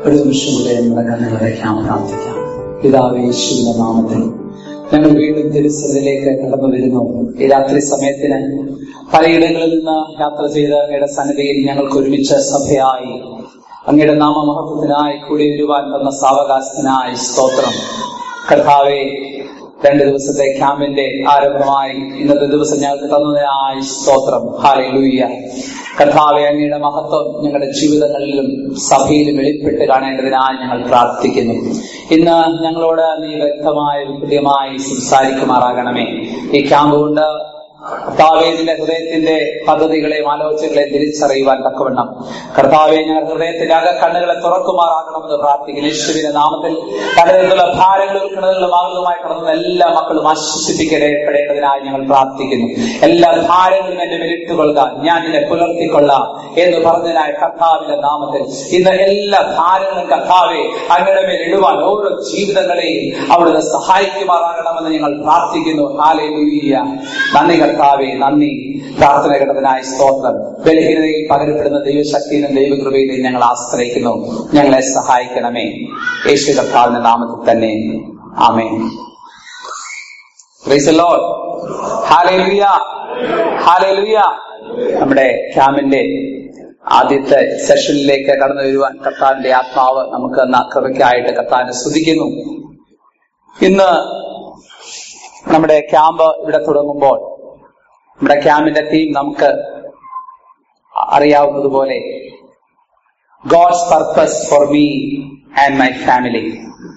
ഒരു നിമിഷം കൂടെ നമ്മുടെ കണ്ണുകളടയ്ക്കാം പ്രാർത്ഥിക്കാം പിതാവേ യേശുവിന്റെ നാമത്തിൽ ഞങ്ങൾ വീണ്ടും തിരുസലിലേക്ക് കടന്നു വരുന്നു ഈ രാത്രി സമയത്തിന് പലയിടങ്ങളിൽ നിന്ന് യാത്ര ചെയ്ത് അങ്ങയുടെ സന്നിധിയിൽ ഞങ്ങൾക്ക് ഒരുമിച്ച് സഭയായി അങ്ങയുടെ നാമമഹത്വത്തിനായി കൂടി വരുവാൻ തന്ന സാവകാശത്തിനായി സ്തോത്രം കർത്താവെ രണ്ട് ദിവസത്തെ ക്യാമ്പിന്റെ ആരംഭമായി ഇന്നത്തെ ദിവസം ഞങ്ങൾക്ക് തന്നതിനായി സ്തോത്രം ഹാലേ ലൂയ്യ കർത്താവെ അങ്ങയുടെ മഹത്വം ഞങ്ങളുടെ ജീവിതങ്ങളിലും സഭയിലും വെളിപ്പെട്ട് കാണേണ്ടതിനായി ഞങ്ങൾ പ്രാർത്ഥിക്കുന്നു ഇന്ന് ഞങ്ങളോട് നീ വ്യക്തമായി കൃത്യമായി സംസാരിക്കുമാറാകണമേ ഈ ക്യാമ്പ് കൊണ്ട് കർത്താവെ നിന്റെ ഹൃദയത്തിന്റെ പദ്ധതികളെയും ആലോചനകളെയും തിരിച്ചറിയുവാൻ തക്കവണ്ണം കർത്താവെ ഞാൻ ഹൃദയത്തിന്റെ അക കണ്ണുകളെ തുറക്കുമാറാകണമെന്ന് പ്രാർത്ഥിക്കുന്നു യേശുവിന്റെ നാമത്തിൽ പലതരത്തിലുള്ള ഭാരങ്ങളും കിണറുകളും ആകുന്നതുമായി കടന്ന എല്ലാ മക്കളും ആശ്വസിപ്പിക്കപ്പെടേണ്ടതിനായി ഞങ്ങൾ പ്രാർത്ഥിക്കുന്നു എല്ലാ ഭാരങ്ങളും എന്റെ മേലിട്ടുകൊള്ളുക ഞാൻ നിന്നെ പുലർത്തിക്കൊള്ളാം എന്ന് പറഞ്ഞതിനായ കർത്താവിന്റെ നാമത്തിൽ ഇന്ന് എല്ലാ ഭാരങ്ങളും കർത്താവെ അങ്ങയുടെ മേൽ ഇടുവാൻ ഓരോ ജീവിതങ്ങളെയും അവിടുന്ന് സഹായിക്കുമാറാകണമെന്ന് ഞങ്ങൾ പ്രാർത്ഥിക്കുന്നു ഹാലേ നന്ദി കർത്താവെ നന്ദി പ്രാർത്ഥന കേട്ടതിനായ സ്തോത്രം ബലഹീനതയിൽ പകരപ്പെടുന്ന ദൈവശക്തിയിലും ദൈവകൃപയിലും ഞങ്ങൾ ആശ്രയിക്കുന്നു ഞങ്ങളെ സഹായിക്കണമേ യേശു കർത്താവിന്റെ നാമത്തിൽ തന്നെ ആമേ നമ്മുടെ ക്യാമ്പിന്റെ ആദ്യത്തെ സെഷനിലേക്ക് കടന്നു വരുവാൻ കർത്താവിന്റെ ആത്മാവ് നമുക്ക് എന്ന കൃപയ്ക്കായിട്ട് കർത്താവിനെ സ്തുതിക്കുന്നു ഇന്ന് നമ്മുടെ ക്യാമ്പ് ഇവിടെ തുടങ്ങുമ്പോൾ നമ്മുടെ ക്യാമ്പിന്റെ തീം നമുക്ക് അറിയാവുന്നതുപോലെ God's purpose for me and my family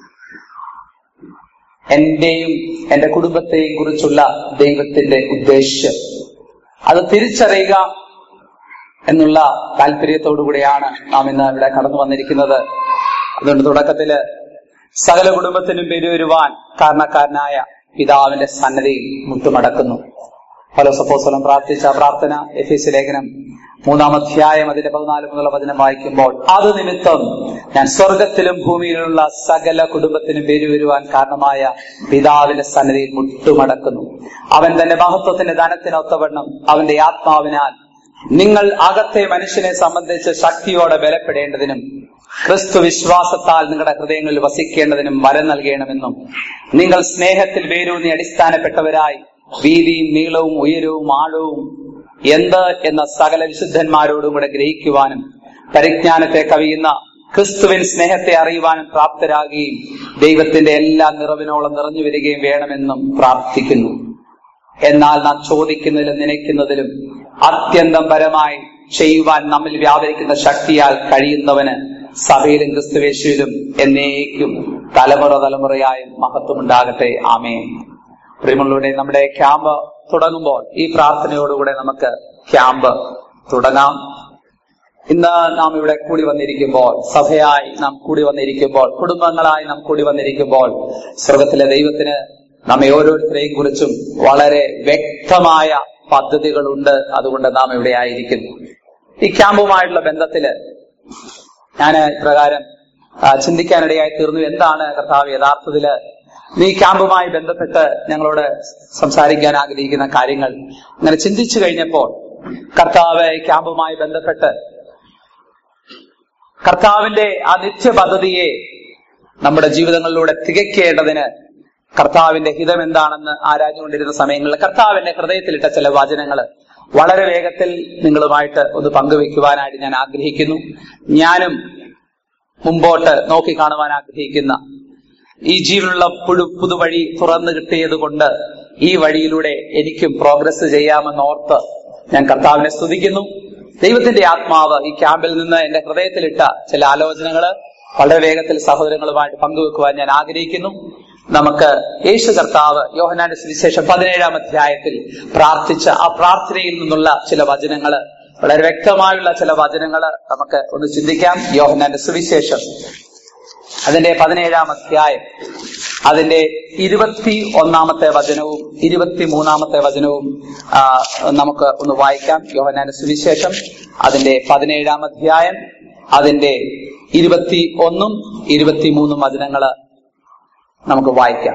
എന്റെയും എന്റെ കുടുംബത്തെയും കുറിച്ചുള്ള ദൈവത്തിന്റെ ഉദ്ദേശ്യം അത് തിരിച്ചറിയുക എന്നുള്ള താല്പര്യത്തോടു കൂടിയാണ് നാം ഇന്ന് ഇവിടെ കടന്നു വന്നിരിക്കുന്നത് അതുകൊണ്ട് തുടക്കത്തില് സകല കുടുംബത്തിനും പേര് വരുവാൻ കാരണക്കാരനായ പിതാവിന്റെ സന്നദ്ധയിൽ മുട്ടുമടക്കുന്നു പല സപ്പോസലം പ്രാർത്ഥിച്ച പ്രാർത്ഥന എഫ് എസ് ലേഖനം മൂന്നാം അധ്യായം അതിന്റെ പതിനാല് മുതലുള്ള വചനം വായിക്കുമ്പോൾ അത് നിമിത്തം ഞാൻ സ്വർഗത്തിലും ഭൂമിയിലുള്ള സകല കുടുംബത്തിനും പേര് വരുവാൻ കാരണമായ പിതാവിന്റെ സന്നദ്ധയിൽ മുട്ടുമടക്കുന്നു അവൻ തന്റെ മഹത്വത്തിന്റെ ധനത്തിനൊത്തവണ്ണം അവന്റെ ആത്മാവിനാൽ നിങ്ങൾ അകത്തെ മനുഷ്യനെ സംബന്ധിച്ച് ശക്തിയോടെ ബലപ്പെടേണ്ടതിനും ക്രിസ്തു വിശ്വാസത്താൽ നിങ്ങളുടെ ഹൃദയങ്ങളിൽ വസിക്കേണ്ടതിനും വരം നൽകണമെന്നും നിങ്ങൾ സ്നേഹത്തിൽ വേരൂന്നി അടിസ്ഥാനപ്പെട്ടവരായി വീതിയും നീളവും ഉയരവും ആഴവും എന്ത് എന്ന സകല വിശുദ്ധന്മാരോടും കൂടെ ഗ്രഹിക്കുവാനും പരിജ്ഞാനത്തെ കവിയുന്ന ക്രിസ്തുവിൻ സ്നേഹത്തെ അറിയുവാനും പ്രാപ്തരാകുകയും ദൈവത്തിന്റെ എല്ലാ നിറവിനോളം നിറഞ്ഞു വരികയും വേണമെന്നും പ്രാർത്ഥിക്കുന്നു എന്നാൽ നാം ചോദിക്കുന്നതിലും നനയ്ക്കുന്നതിലും അത്യന്തം പരമായി ചെയ്യുവാൻ നമ്മിൽ വ്യാപരിക്കുന്ന ശക്തിയാൽ കഴിയുന്നവന് സഭയിലും ക്രിസ്തുവേശുവിലും എന്നേക്കും തലമുറ തലമുറയായും മഹത്വമുണ്ടാകട്ടെ ആമേ പ്രിയമുള്ളവരുടെ നമ്മുടെ ക്യാമ്പ് തുടങ്ങുമ്പോൾ ഈ പ്രാർത്ഥനയോടുകൂടെ നമുക്ക് ക്യാമ്പ് തുടങ്ങാം ഇന്ന് നാം ഇവിടെ കൂടി വന്നിരിക്കുമ്പോൾ സഭയായി നാം കൂടി വന്നിരിക്കുമ്പോൾ കുടുംബങ്ങളായി നാം കൂടി വന്നിരിക്കുമ്പോൾ സ്വർഗത്തിലെ ദൈവത്തിന് നമ്മെ ഓരോരുത്തരെയും കുറിച്ചും വളരെ വ്യക്തമായ പദ്ധതികളുണ്ട് അതുകൊണ്ട് നാം ഇവിടെ ആയിരിക്കുന്നു ഈ ക്യാമ്പുമായിട്ടുള്ള ബന്ധത്തില് ഞാൻ ഇപ്രകാരം ചിന്തിക്കാനിടയായി തീർന്നു എന്താണ് കർത്താവ് യഥാർത്ഥത്തില് ഈ ക്യാമ്പുമായി ബന്ധപ്പെട്ട് ഞങ്ങളോട് സംസാരിക്കാൻ ആഗ്രഹിക്കുന്ന കാര്യങ്ങൾ അങ്ങനെ ചിന്തിച്ചു കഴിഞ്ഞപ്പോൾ കർത്താവ് ഈ ക്യാമ്പുമായി ബന്ധപ്പെട്ട് കർത്താവിന്റെ ആ നിത്യ പദ്ധതിയെ നമ്മുടെ ജീവിതങ്ങളിലൂടെ തികയ്ക്കേണ്ടതിന് കർത്താവിന്റെ ഹിതം എന്താണെന്ന് ആരാഞ്ഞുകൊണ്ടിരുന്ന സമയങ്ങളിൽ കർത്താവിന്റെ ഹൃദയത്തിലിട്ട ചില വചനങ്ങൾ വളരെ വേഗത്തിൽ നിങ്ങളുമായിട്ട് ഒന്ന് പങ്കുവെക്കുവാനായിട്ട് ഞാൻ ആഗ്രഹിക്കുന്നു ഞാനും മുമ്പോട്ട് നോക്കി കാണുവാൻ ആഗ്രഹിക്കുന്ന ഈ ജീവനുള്ള പുഴു പുതുവഴി തുറന്നു കിട്ടിയത് കൊണ്ട് ഈ വഴിയിലൂടെ എനിക്കും പ്രോഗ്രസ് ചെയ്യാമെന്ന് ഓർത്ത് ഞാൻ കർത്താവിനെ സ്തുതിക്കുന്നു ദൈവത്തിന്റെ ആത്മാവ് ഈ ക്യാമ്പിൽ നിന്ന് എന്റെ ഹൃദയത്തിലിട്ട ചില ആലോചനകള് വളരെ വേഗത്തിൽ സഹോദരങ്ങളുമായിട്ട് പങ്കുവെക്കുവാൻ ഞാൻ ആഗ്രഹിക്കുന്നു നമുക്ക് യേശു കർത്താവ് യോഹനാന്റെ സുവിശേഷം പതിനേഴാം അധ്യായത്തിൽ പ്രാർത്ഥിച്ച ആ പ്രാർത്ഥനയിൽ നിന്നുള്ള ചില വചനങ്ങള് വളരെ വ്യക്തമായുള്ള ചില വചനങ്ങള് നമുക്ക് ഒന്ന് ചിന്തിക്കാം യോഹനാന്റെ സുവിശേഷം അതിന്റെ പതിനേഴാം അധ്യായം അതിന്റെ ഇരുപത്തി ഒന്നാമത്തെ വചനവും ഇരുപത്തി മൂന്നാമത്തെ വചനവും ആ, നമുക്ക് ഒന്ന് വായിക്കാം യോഹനാന്റെ സുവിശേഷം അതിന്റെ പതിനേഴാം അധ്യായം അതിന്റെ ഇരുപത്തി ഒന്നും ഇരുപത്തിമൂന്നും വചനങ്ങള് നമുക്ക് വായിക്കാം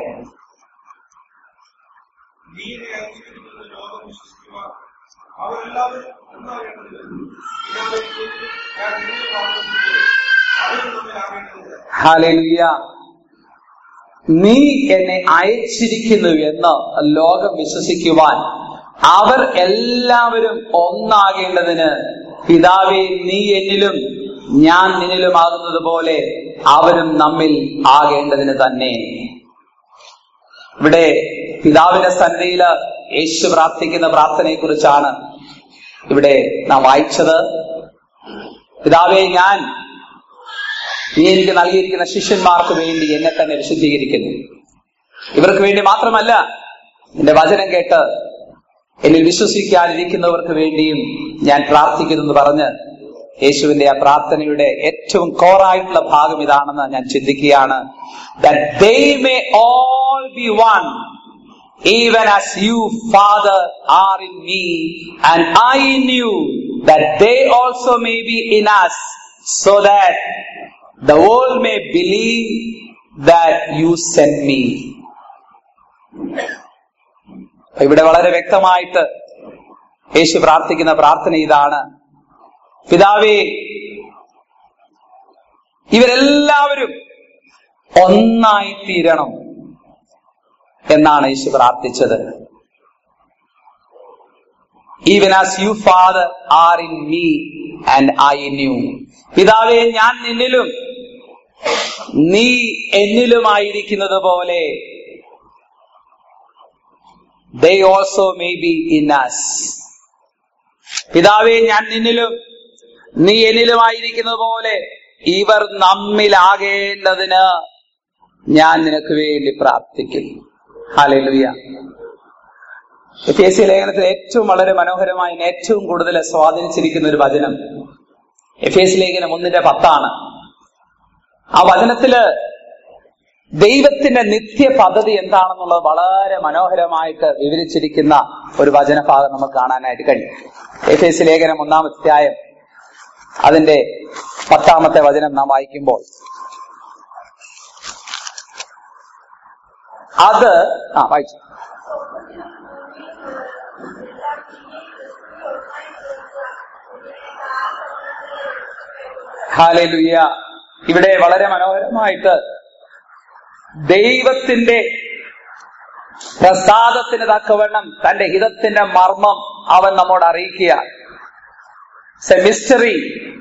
നീയെ അംഗീകരിക്കുന്ന ലോകം വിശ്വസിക്കുവാൻ അവരെല്ലാവരും ഒന്നാകേണ്ടതില്ല ഞാൻ ഒരിക്കലും ഞാൻ നിങ്ങളെ കാണുന്നത് അവരും തമ്മിലാകേണ്ടത് ഹാലലുയ നീ എന്നെ അയച്ചിരിക്കുന്നു എന്ന് ലോകം വിശ്വസിക്കുവാൻ അവർ എല്ലാവരും ഒന്നാകേണ്ടതിന് പിതാവേ നീ എന്നിലും ഞാൻ നിന്നിലുമാകുന്നത് പോലെ അവരും നമ്മിൽ ആകേണ്ടതിന് തന്നെ ഇവിടെ പിതാവിന്റെ സന്നിധിയില് യേശു പ്രാർത്ഥിക്കുന്ന പ്രാർത്ഥനയെ കുറിച്ചാണ് ഇവിടെ നാം വായിച്ചത് പിതാവേ ഞാൻ നീ എനിക്ക് നൽകിയിരിക്കുന്ന ശിഷ്യന്മാർക്ക് വേണ്ടി എന്നെ തന്നെ വിശുദ്ധീകരിക്കുന്നു ഇവർക്ക് വേണ്ടി മാത്രമല്ല എന്റെ വചനം കേട്ട് എന്നിൽ വിശ്വസിക്കാനിരിക്കുന്നവർക്ക് വേണ്ടിയും ഞാൻ പ്രാർത്ഥിക്കുന്നു എന്ന് പറഞ്ഞ് യേശുവിന്റെ ആ പ്രാർത്ഥനയുടെ ഏറ്റവും കോറായിട്ടുള്ള ഭാഗം ഇതാണെന്ന് ഞാൻ ചിന്തിക്കുകയാണ് that they may all be one even as you father are in me and i in you that they also may be in us so that the world may believe that you sent me ഇവിടെ വളരെ വ്യക്തമായിട്ട് യേശു പ്രാർത്ഥിക്കുന്ന പ്രാർത്ഥന ഇതാണ് പിതാവേ ഇവരെല്ലാവരും ഒന്നായി തീരണം എന്നാണ് യേശു പ്രാർത്ഥിച്ചത് even as you Father are in me and I in you പിതാവേ ഞാൻ നിന്നിലും നീ എന്നിലുമായിരിക്കുന്നത് പോലെ they also may be in us പിതാവേ ഞാൻ നിന്നിലും നീ എന്നിലുമായിരിക്കുന്നത് പോലെ ഇവർ നമ്മിലാകേണ്ടതിന് ഞാൻ നിനക്ക് വേണ്ടി പ്രാർത്ഥിക്കുന്നു ഹാലലുയ എഫ് എസ് സി ലേഖനത്തിൽ ഏറ്റവും വളരെ മനോഹരമായി എന്നെ ഏറ്റവും കൂടുതൽ സ്വാധീനിച്ചിരിക്കുന്ന ഒരു വചനം എഫ് എസ് ലേഖനം ഒന്നിന്റെ പത്താണ് ആ വചനത്തില് ദൈവത്തിന്റെ നിത്യ പദ്ധതി എന്താണെന്നുള്ളത് വളരെ മനോഹരമായിട്ട് വിവരിച്ചിരിക്കുന്ന ഒരു വചനഭാഗം നമുക്ക് കാണാനായിട്ട് കഴിയും എഫ് എസ് ലേഖനം ഒന്നാം അധ്യായം അതിന്റെ പത്താമത്തെ വചനം നാം വായിക്കുമ്പോൾ അത് ആ വായിച്ചു ഹാലലുയ്യ ഇവിടെ വളരെ മനോഹരമായിട്ട് ദൈവത്തിന്റെ പ്രസാദത്തിന് തക്കവണ്ണം തന്റെ ഹിതത്തിന്റെ മർമ്മം അവൻ നമ്മോട് അറിയിക്കുക മിസ്റ്ററി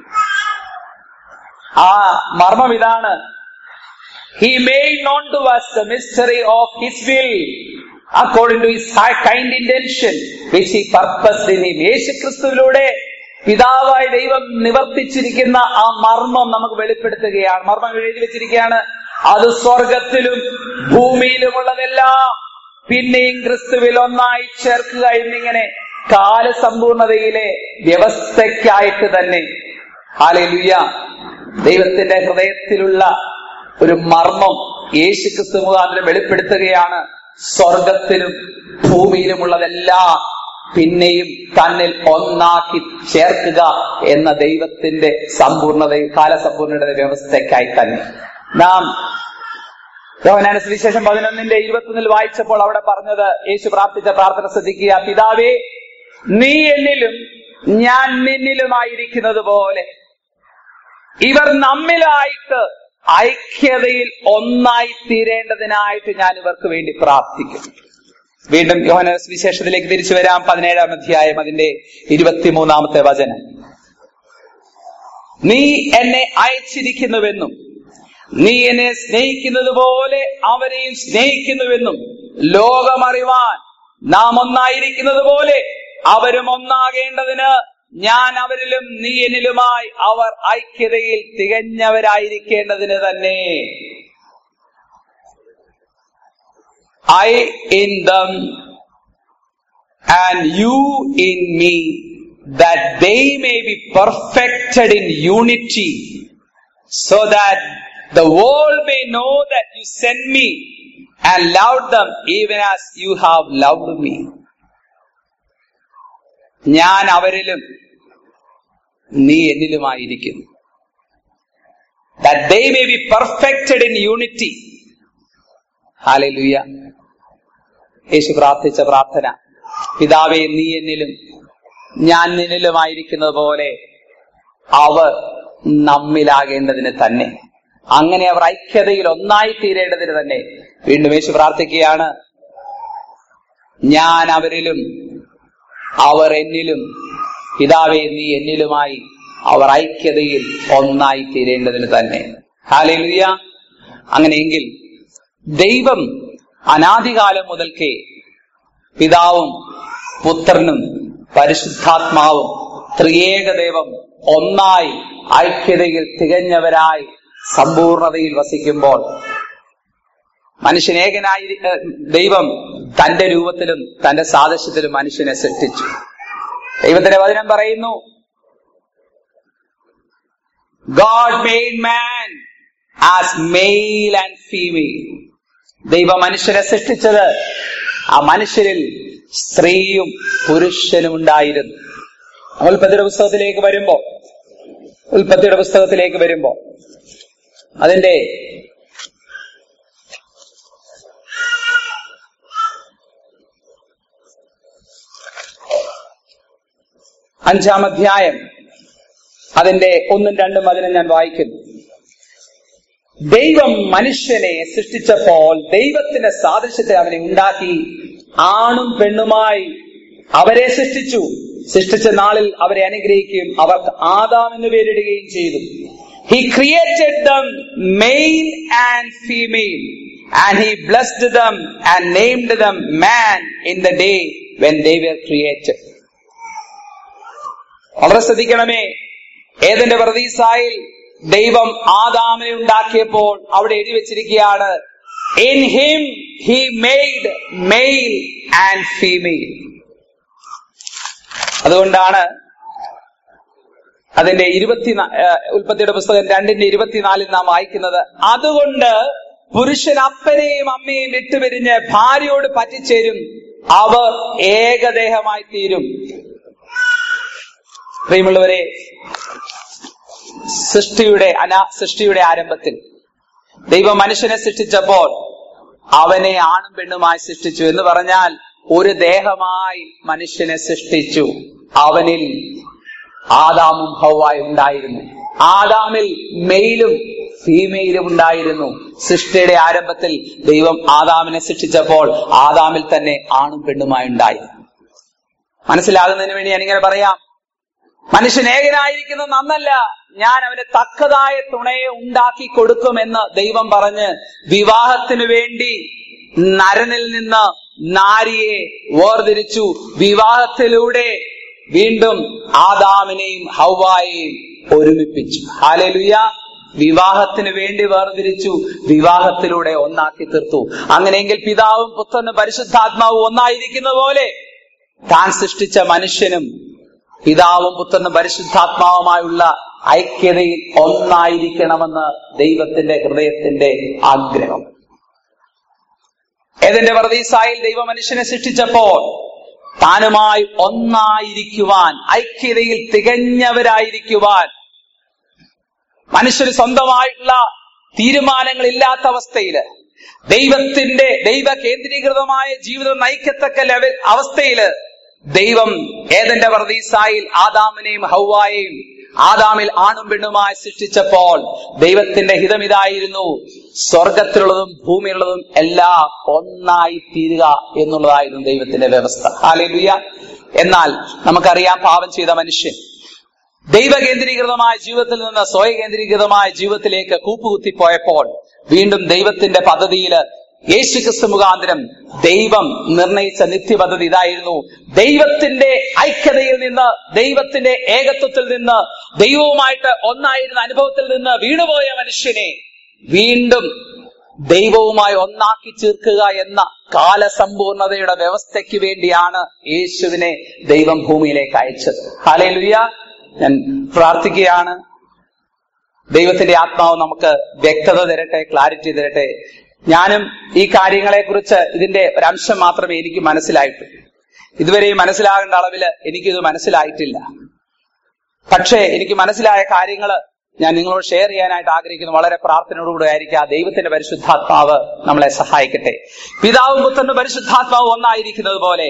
ആ മർമ്മം ഇതാണ് he made known to us the mystery of his will according to his high kind intention which he purposed in him Yeshu ക്രിസ്തുവിലൂടെ പിതാവായ ദൈവം നിവർത്തിച്ചിരിക്കുന്ന ആ മർമ്മം നമുക്ക് വെളിപ്പെടുത്തുകയാണ് മർമ്മം എഴുതി വെച്ചിരിക്കുകയാണ് അത് സ്വർഗത്തിലും ഭൂമിയിലുമുള്ളതെല്ലാം പിന്നെയും ക്രിസ്തുവിൽ ഒന്നായി ചേർക്കുക എന്നിങ്ങനെ കാലസമ്പൂർണതയിലെ വ്യവസ്ഥയ്ക്കായിട്ട് തന്നെ ഹാലലുയ്യ ദൈവത്തിന്റെ ഹൃദയത്തിലുള്ള ഒരു മർമ്മം യേശു ക്രിസ്തു മുഖാന്തരം വെളിപ്പെടുത്തുകയാണ് സ്വർഗത്തിലും ഭൂമിയിലുമുള്ളതെല്ലാം പിന്നെയും തന്നിൽ ഒന്നാക്കി ചേർക്കുക എന്ന ദൈവത്തിന്റെ സമ്പൂർണത കാലസമ്പൂർണതയുടെ വ്യവസ്ഥയ്ക്കായി തന്നെ നാം യോഹനാന സുവിശേഷം പതിനൊന്നിന്റെ ഇരുപത്തൊന്നിൽ വായിച്ചപ്പോൾ അവിടെ പറഞ്ഞത് യേശു പ്രാർത്ഥിച്ച പ്രാർത്ഥന ശ്രദ്ധിക്കുക പിതാവേ നീ എന്നിലും ഞാൻ നിന്നിലുമായിരിക്കുന്നത് പോലെ ഇവർ നമ്മിലായിട്ട് ഐക്യതയിൽ ഒന്നായി തീരേണ്ടതിനായിട്ട് ഞാൻ ഇവർക്ക് വേണ്ടി പ്രാർത്ഥിക്കും വീണ്ടും യോഹന വിശേഷത്തിലേക്ക് തിരിച്ചു വരാം പതിനേഴാം അധ്യായം അതിന്റെ ഇരുപത്തിമൂന്നാമത്തെ വചനം നീ എന്നെ അയച്ചിരിക്കുന്നുവെന്നും നീ എന്നെ സ്നേഹിക്കുന്നത് പോലെ അവരെയും സ്നേഹിക്കുന്നുവെന്നും ലോകമറിവാൻ നാം ഒന്നായിരിക്കുന്നത് പോലെ അവരും ഒന്നാകേണ്ടതിന് ഞാൻ അവരിലും നീ എന്നിലുമായി അവർ ഐക്യതയിൽ തികഞ്ഞവരായിരിക്കേണ്ടതിന് തന്നെ I in them and you in me that they may be perfected in unity so that the world may know that you sent me and loved them even as you have loved me. ഞാൻ അവരിലും നീ എന്നിലുമായിരിക്കുന്നു that they may be perfected in unity. ഹാലലുയ യേശു പ്രാർത്ഥിച്ച പ്രാർത്ഥന പിതാവേ നീ എന്നിലും ഞാൻ നിന്നിലുമായിരിക്കുന്നത് പോലെ അവർ നമ്മിലാകേണ്ടതിന് തന്നെ അങ്ങനെ അവർ ഐക്യതയിൽ ഒന്നായി തീരേണ്ടതിന് തന്നെ വീണ്ടും യേശു പ്രാർത്ഥിക്കുകയാണ് ഞാൻ അവരിലും അവർ എന്നിലും പിതാവേ നീ എന്നിലുമായി അവർ ഐക്യതയിൽ ഒന്നായി തീരേണ്ടതിന് തന്നെ ഹാലേലുയ അങ്ങനെയെങ്കിൽ ദൈവം അനാദികാലം മുതൽക്കേ പിതാവും പുത്രനും പരിശുദ്ധാത്മാവും ത്രിയേക ദൈവം ഒന്നായി ഐക്യതയിൽ തികഞ്ഞവരായി സമ്പൂർണതയിൽ വസിക്കുമ്പോൾ മനുഷ്യനേകനായി ഏഹ്, ദൈവം തന്റെ രൂപത്തിലും തന്റെ സാദൃശ്യത്തിലും മനുഷ്യനെ സൃഷ്ടിച്ചു ദൈവത്തിന്റെ വചനം പറയുന്നു God made man as male and female ദൈവം മനുഷ്യനെ സൃഷ്ടിച്ചത് ആ മനുഷ്യരിൽ സ്ത്രീയും പുരുഷനും ഉണ്ടായിരുന്നു ഉൽപ്പത്തിയുടെ പുസ്തകത്തിലേക്ക് വരുമ്പോ ഉൽപ്പത്തിയുടെ പുസ്തകത്തിലേക്ക് വരുമ്പോ അതിന്റെ അഞ്ചാം അധ്യായം അതിന്റെ ഒന്നും രണ്ടും അതിനെ ഞാൻ വായിക്കുന്നു ദൈവം മനുഷ്യനെ സൃഷ്ടിച്ചപ്പോൾ ദൈവത്തിന്റെ സാദൃശ്യത്തെ അവനെ ഉണ്ടാക്കി ആണും പെണ്ണുമായി അവരെ സൃഷ്ടിച്ചു സൃഷ്ടിച്ച നാളിൽ അവരെ അനുഗ്രഹിക്കുകയും അവർക്ക് ആദാം എന്ന് പേരിടുകയും ചെയ്തു he created them male and female and he blessed them and named them man in the day when they were created വളരെ ശ്രദ്ധിക്കണമേ ഏതിന്റെ പ്രതീസായിൽ ദൈവം ആദാമിനെ ഉണ്ടാക്കിയപ്പോൾ അവിടെ എഴുതി വെച്ചിരിക്കുകയാണ് in him he made male and female അതുകൊണ്ടാണ് അതിന്റെ ഇരുപത്തി ഉൽപ്പത്തിയുടെ പുസ്തകം രണ്ടിന്റെ ഇരുപത്തിനാലിൽ നാം വായിക്കുന്നത് അതുകൊണ്ട് പുരുഷൻ അപ്പനെയും അമ്മയെയും വിട്ടുപിരിഞ്ഞ് ഭാര്യയോട് പറ്റിച്ചേരും അവർ ഏകദേഹമായി തീരും പ്രിയമുള്ളവരെ സൃഷ്ടിയുടെ അനാ സൃഷ്ടിയുടെ ആരംഭത്തിൽ ദൈവം മനുഷ്യനെ സൃഷ്ടിച്ചപ്പോൾ അവനെ ആണും പെണ്ണുമായി സൃഷ്ടിച്ചു എന്ന് പറഞ്ഞാൽ ഒരു ദേഹമായി മനുഷ്യനെ സൃഷ്ടിച്ചു അവനിൽ ആദാമും ഹൗവായി ഉണ്ടായിരുന്നു ആദാമിൽ മെയിലും ഫീമെയിലും ഉണ്ടായിരുന്നു സൃഷ്ടിയുടെ ആരംഭത്തിൽ ദൈവം ആദാമിനെ സൃഷ്ടിച്ചപ്പോൾ ആദാമിൽ തന്നെ ആണും പെണ്ണുമായി ഉണ്ടായി മനസ്സിലാകുന്നതിന് വേണ്ടി ഞാനിങ്ങനെ പറയാം മനുഷ്യൻ ഏകനായിരിക്കുന്നത് നന്നല്ല ഞാൻ അവന് തക്കതായ തുണയെ ഉണ്ടാക്കി കൊടുക്കുമെന്ന് ദൈവം പറഞ്ഞ് വിവാഹത്തിനു വേണ്ടി നരനിൽ നിന്ന് നാരിയെ വേർതിരിച്ചു വിവാഹത്തിലൂടെ വീണ്ടും ആദാമിനെയും ഹൗവായെയും ഒരുമിപ്പിച്ചു ഹാലലുയ വിവാഹത്തിന് വേണ്ടി വേർതിരിച്ചു വിവാഹത്തിലൂടെ ഒന്നാക്കി തീർത്തു അങ്ങനെയെങ്കിൽ പിതാവും പുത്രനും പരിശുദ്ധാത്മാവും ഒന്നായിരിക്കുന്ന പോലെ താൻ സൃഷ്ടിച്ച മനുഷ്യനും പിതാവും പുത്രനും പരിശുദ്ധാത്മാവുമായുള്ള ഐക്യതയിൽ ഒന്നായിരിക്കണമെന്ന് ദൈവത്തിന്റെ ഹൃദയത്തിന്റെ ആഗ്രഹം ഏതിന്റെ പ്രതീസായിൽ ദൈവ മനുഷ്യനെ സൃഷ്ടിച്ചപ്പോൾ താനുമായി ഒന്നായിരിക്കുവാൻ ഐക്യതയിൽ തികഞ്ഞവരായിരിക്കുവാൻ മനുഷ്യന് സ്വന്തമായിട്ടുള്ള തീരുമാനങ്ങളില്ലാത്ത അവസ്ഥയില് ദൈവത്തിന്റെ ദൈവ കേന്ദ്രീകൃതമായ ജീവിതം നയിക്കത്തക്ക ലെവൽ അവസ്ഥയില് ദൈവം ഏതന്റെ പ്രതീസായിൽ ആദാമിനെയും ഹൗവായെയും ആദാമിൽ ആണും പെണ്ണുമായി സൃഷ്ടിച്ചപ്പോൾ ദൈവത്തിന്റെ ഹിതമിതായിരുന്നു സ്വർഗത്തിലുള്ളതും ഭൂമിയിലുള്ളതും എല്ലാം ഒന്നായി തീരുക എന്നുള്ളതായിരുന്നു ദൈവത്തിന്റെ വ്യവസ്ഥ ഹാലേലുയ എന്നാൽ നമുക്കറിയാം പാപം ചെയ്ത മനുഷ്യൻ ദൈവകേന്ദ്രീകൃതമായ ജീവിതത്തിൽ നിന്ന് സ്വയകേന്ദ്രീകൃതമായ ജീവിതത്തിലേക്ക് കൂപ്പുകുത്തിപ്പോയപ്പോൾ വീണ്ടും ദൈവത്തിന്റെ പദ്ധതിയിൽ യേശുക്രിസ്തു മുഖാന്തരം ദൈവം നിർണയിച്ച നിത്യപദ്ധതി ഇതായിരുന്നു ദൈവത്തിന്റെ ഐക്യതയിൽ നിന്ന് ദൈവത്തിന്റെ ഏകത്വത്തിൽ നിന്ന് ദൈവവുമായിട്ട് ഒന്നായിരുന്ന അനുഭവത്തിൽ നിന്ന് വീണുപോയ മനുഷ്യനെ വീണ്ടും ദൈവവുമായി ഒന്നാക്കി ചേർക്കുക എന്ന കാലസമ്പൂർണതയുടെ വ്യവസ്ഥയ്ക്ക് വേണ്ടിയാണ് യേശുവിനെ ദൈവം ഭൂമിയിലേക്ക് അയച്ചത് ഹാലലുയ്യ ഞാൻ പ്രാർത്ഥിക്കുകയാണ് ദൈവത്തിന്റെ ആത്മാവ് നമുക്ക് വ്യക്തത തരട്ടെ ക്ലാരിറ്റി തരട്ടെ ഞാനും ഈ കാര്യങ്ങളെക്കുറിച്ച് ഇതിന്റെ ഒരംശം മാത്രമേ എനിക്ക് മനസ്സിലായിട്ടുള്ളൂ ഇതുവരെയും മനസ്സിലാകേണ്ട അളവില് എനിക്കിത് മനസ്സിലായിട്ടില്ല പക്ഷേ എനിക്ക് മനസ്സിലായ കാര്യങ്ങൾ ഞാൻ നിങ്ങളോട് ഷെയർ ചെയ്യാനായിട്ട് ആഗ്രഹിക്കുന്നു വളരെ പ്രാർത്ഥനയോടുകൂടെ ആയിരിക്കും ആ ദൈവത്തിന്റെ പരിശുദ്ധാത്മാവ് നമ്മളെ സഹായിക്കട്ടെ പിതാവും പുത്രനും പരിശുദ്ധാത്മാവും ഒന്നായിരിക്കുന്നത് പോലെ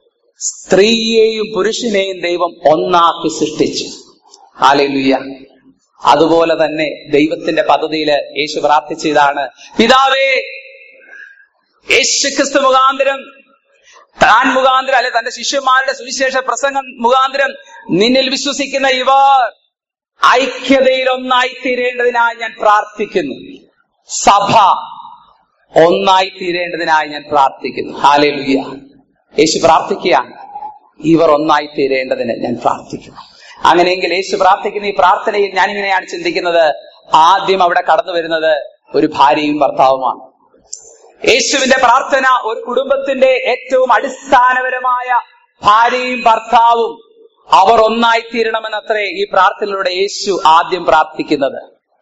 സ്ത്രീയെയും പുരുഷനെയും ദൈവം ഒന്നാക്കി സൃഷ്ടിച്ചു ഹാലലുയ്യ അതുപോലെ തന്നെ ദൈവത്തിന്റെ പദ്ധതിയില് യേശു പ്രാർത്ഥിച്ചതാണ് പിതാവേ യേശു ക്രിസ്തു മുഖാന്തരം താൻ മുഖാന്തരം അല്ലെ തന്റെ ശിഷ്യന്മാരുടെ സുവിശേഷ പ്രസംഗം മുഖാന്തരം നിന്നിൽ വിശ്വസിക്കുന്ന ഇവർ ഐക്യതയിൽ ഒന്നായി തീരേണ്ടതിനായി ഞാൻ പ്രാർത്ഥിക്കുന്നു സഭ ഒന്നായി തീരേണ്ടതിനായി ഞാൻ പ്രാർത്ഥിക്കുന്നു ഹാലേലുയ്യ യേശു പ്രാർത്ഥിക്കുകയാണ് ഇവർ ഒന്നായി തീരേണ്ടതിന് ഞാൻ പ്രാർത്ഥിക്കുന്നു അങ്ങനെയെങ്കിൽ യേശു പ്രാർത്ഥിക്കുന്ന ഈ പ്രാർത്ഥനയിൽ ഞാൻ ഇങ്ങനെയാണ് ചിന്തിക്കുന്നത് ആദ്യം അവിടെ കടന്നു വരുന്നത് ഒരു ഭാര്യയും ഭർത്താവുമാണ് യേശുവിന്റെ പ്രാർത്ഥന ഒരു കുടുംബത്തിന്റെ ഏറ്റവും അടിസ്ഥാനപരമായ ഭാര്യയും ഭർത്താവും അവർ ഒന്നായി തീരണമെന്നത്രേ ഈ പ്രാർത്ഥനയിലൂടെ യേശു ആദ്യം പ്രാർത്ഥിക്കുന്നത്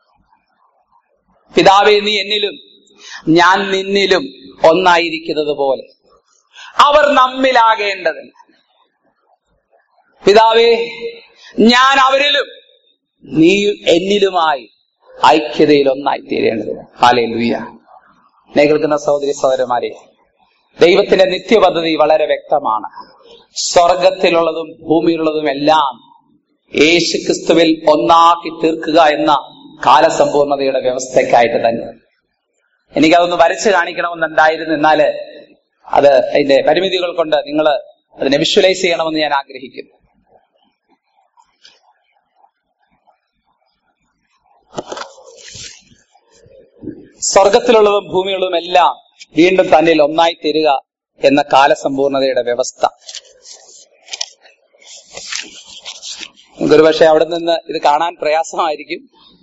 പിതാവേ നീ എന്നിലും ഞാൻ നിന്നിലും ഒന്നായിരിക്കുന്നത് പോലെ അവർ നമ്മിലാകേണ്ടതിന് പിതാവേ ഞാൻ അവരിലും നീ എന്നിലുമായി ഐക്യതയിൽ ഒന്നായി തീരേണ്ടതിന് ഹാലേ ലുയ്യ എന്നെ കേൾക്കുന്ന സഹോദരി സഹോദരന്മാരെ ദൈവത്തിന്റെ നിത്യപദ്ധതി വളരെ വ്യക്തമാണ് സ്വർഗത്തിലുള്ളതും ഭൂമിയിലുള്ളതും എല്ലാം യേശു ക്രിസ്തുവിൽ ഒന്നാക്കി തീർക്കുക എന്ന കാലസമ്പൂർണതയുടെ വ്യവസ്ഥയ്ക്കായിട്ട് തന്നെ എനിക്കതൊന്ന് വരച്ചു കാണിക്കണമെന്നുണ്ടായിരുന്നു എന്നാല് അത് അതിന്റെ പരിമിതികൾ കൊണ്ട് നിങ്ങൾ അതിനെ വിഷ്വലൈസ് ചെയ്യണമെന്ന് ഞാൻ ആഗ്രഹിക്കുന്നു സ്വർഗത്തിലുള്ളതും ഭൂമിയുള്ളതും എല്ലാം വീണ്ടും തന്നിൽ ഒന്നായി തീരുക എന്ന കാലസമ്പൂർണതയുടെ വ്യവസ്ഥ ഒരുപക്ഷെ അവിടെ നിന്ന് ഇത് കാണാൻ പ്രയാസമായിരിക്കും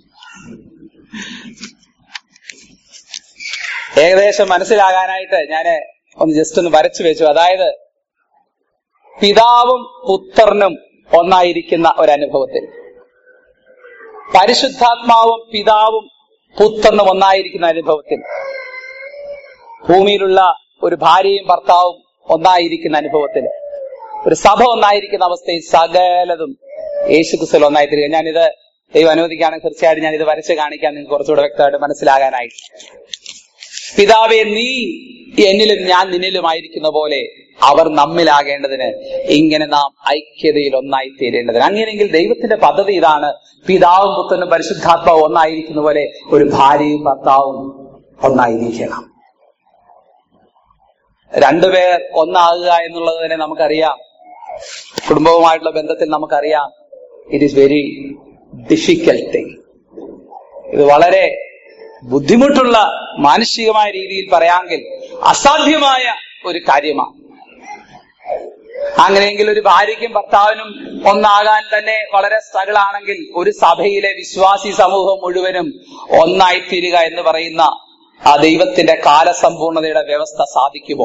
ഏകദേശം മനസ്സിലാകാനായിട്ട് ഞാൻ ഒന്ന് ജസ്റ്റ് ഒന്ന് വരച്ചു വെച്ചു അതായത് പിതാവും പുത്രനും ഒന്നായിരിക്കുന്ന ഒരനുഭവത്തിൽ പരിശുദ്ധാത്മാവും പിതാവും പുത്രനും ഒന്നായിരിക്കുന്ന അനുഭവത്തിൽ ഭൂമിയിലുള്ള ഒരു ഭാര്യയും ഭർത്താവും ഒന്നായിരിക്കുന്ന അനുഭവത്തിൽ ഒരു സഭ ഒന്നായിരിക്കുന്ന അവസ്ഥയിൽ സകലതും യേശു ക്രിസ്തുവിൽ ഒന്നായി തീരുക ഞാനിത് ദൈവം അനുവദിക്കുകയാണെങ്കിൽ തീർച്ചയായിട്ടും ഞാൻ ഇത് വരച്ച് കാണിക്കാൻ നിങ്ങൾക്ക് കുറച്ചുകൂടെ വ്യക്തമായിട്ട് മനസ്സിലാകാനായിട്ട് പിതാവെ നീ എന്നിലും ഞാൻ നിന്നിലുമായിരിക്കുന്ന പോലെ അവർ നമ്മിലാകേണ്ടതിന് ഇങ്ങനെ നാം ഐക്യതയിൽ ഒന്നായി തീരേണ്ടതിന് അങ്ങനെയെങ്കിൽ ദൈവത്തിന്റെ പദ്ധതി ഇതാണ് പിതാവും പുത്രനും പരിശുദ്ധാത്മാവും ഒന്നായിരിക്കുന്ന പോലെ ഒരു ഭാര്യയും ഭർത്താവും ഒന്നായിരിക്കണം രണ്ടുപേർ ഒന്നാകുക എന്നുള്ളത് തന്നെ നമുക്കറിയാം കുടുംബവുമായിട്ടുള്ള ബന്ധത്തിൽ നമുക്കറിയാം it is very difficult thing ഇത് വളരെ ബുദ്ധിമുട്ടുള്ള മാനസികമായ രീതിയിൽ പറയാമെങ്കിൽ അസാധ്യമായ ഒരു കാര്യമാണ് അങ്ങനെയെങ്കിൽ ഒരു ഭാര്യയ്ക്കും ഭർത്താവിനും ഒന്നാകാൻ തന്നെ വളരെ സ്ട്രഗിൾ ആണെങ്കിൽ ഒരു സഭയിലെ വിശ്വാസി സമൂഹം മുഴുവനും ഒന്നായിത്തീരുക എന്ന് പറയുന്ന ആ ദൈവത്തിന്റെ കാലസമ്പൂർണതയുടെ വ്യവസ്ഥ സാധിക്കുമോ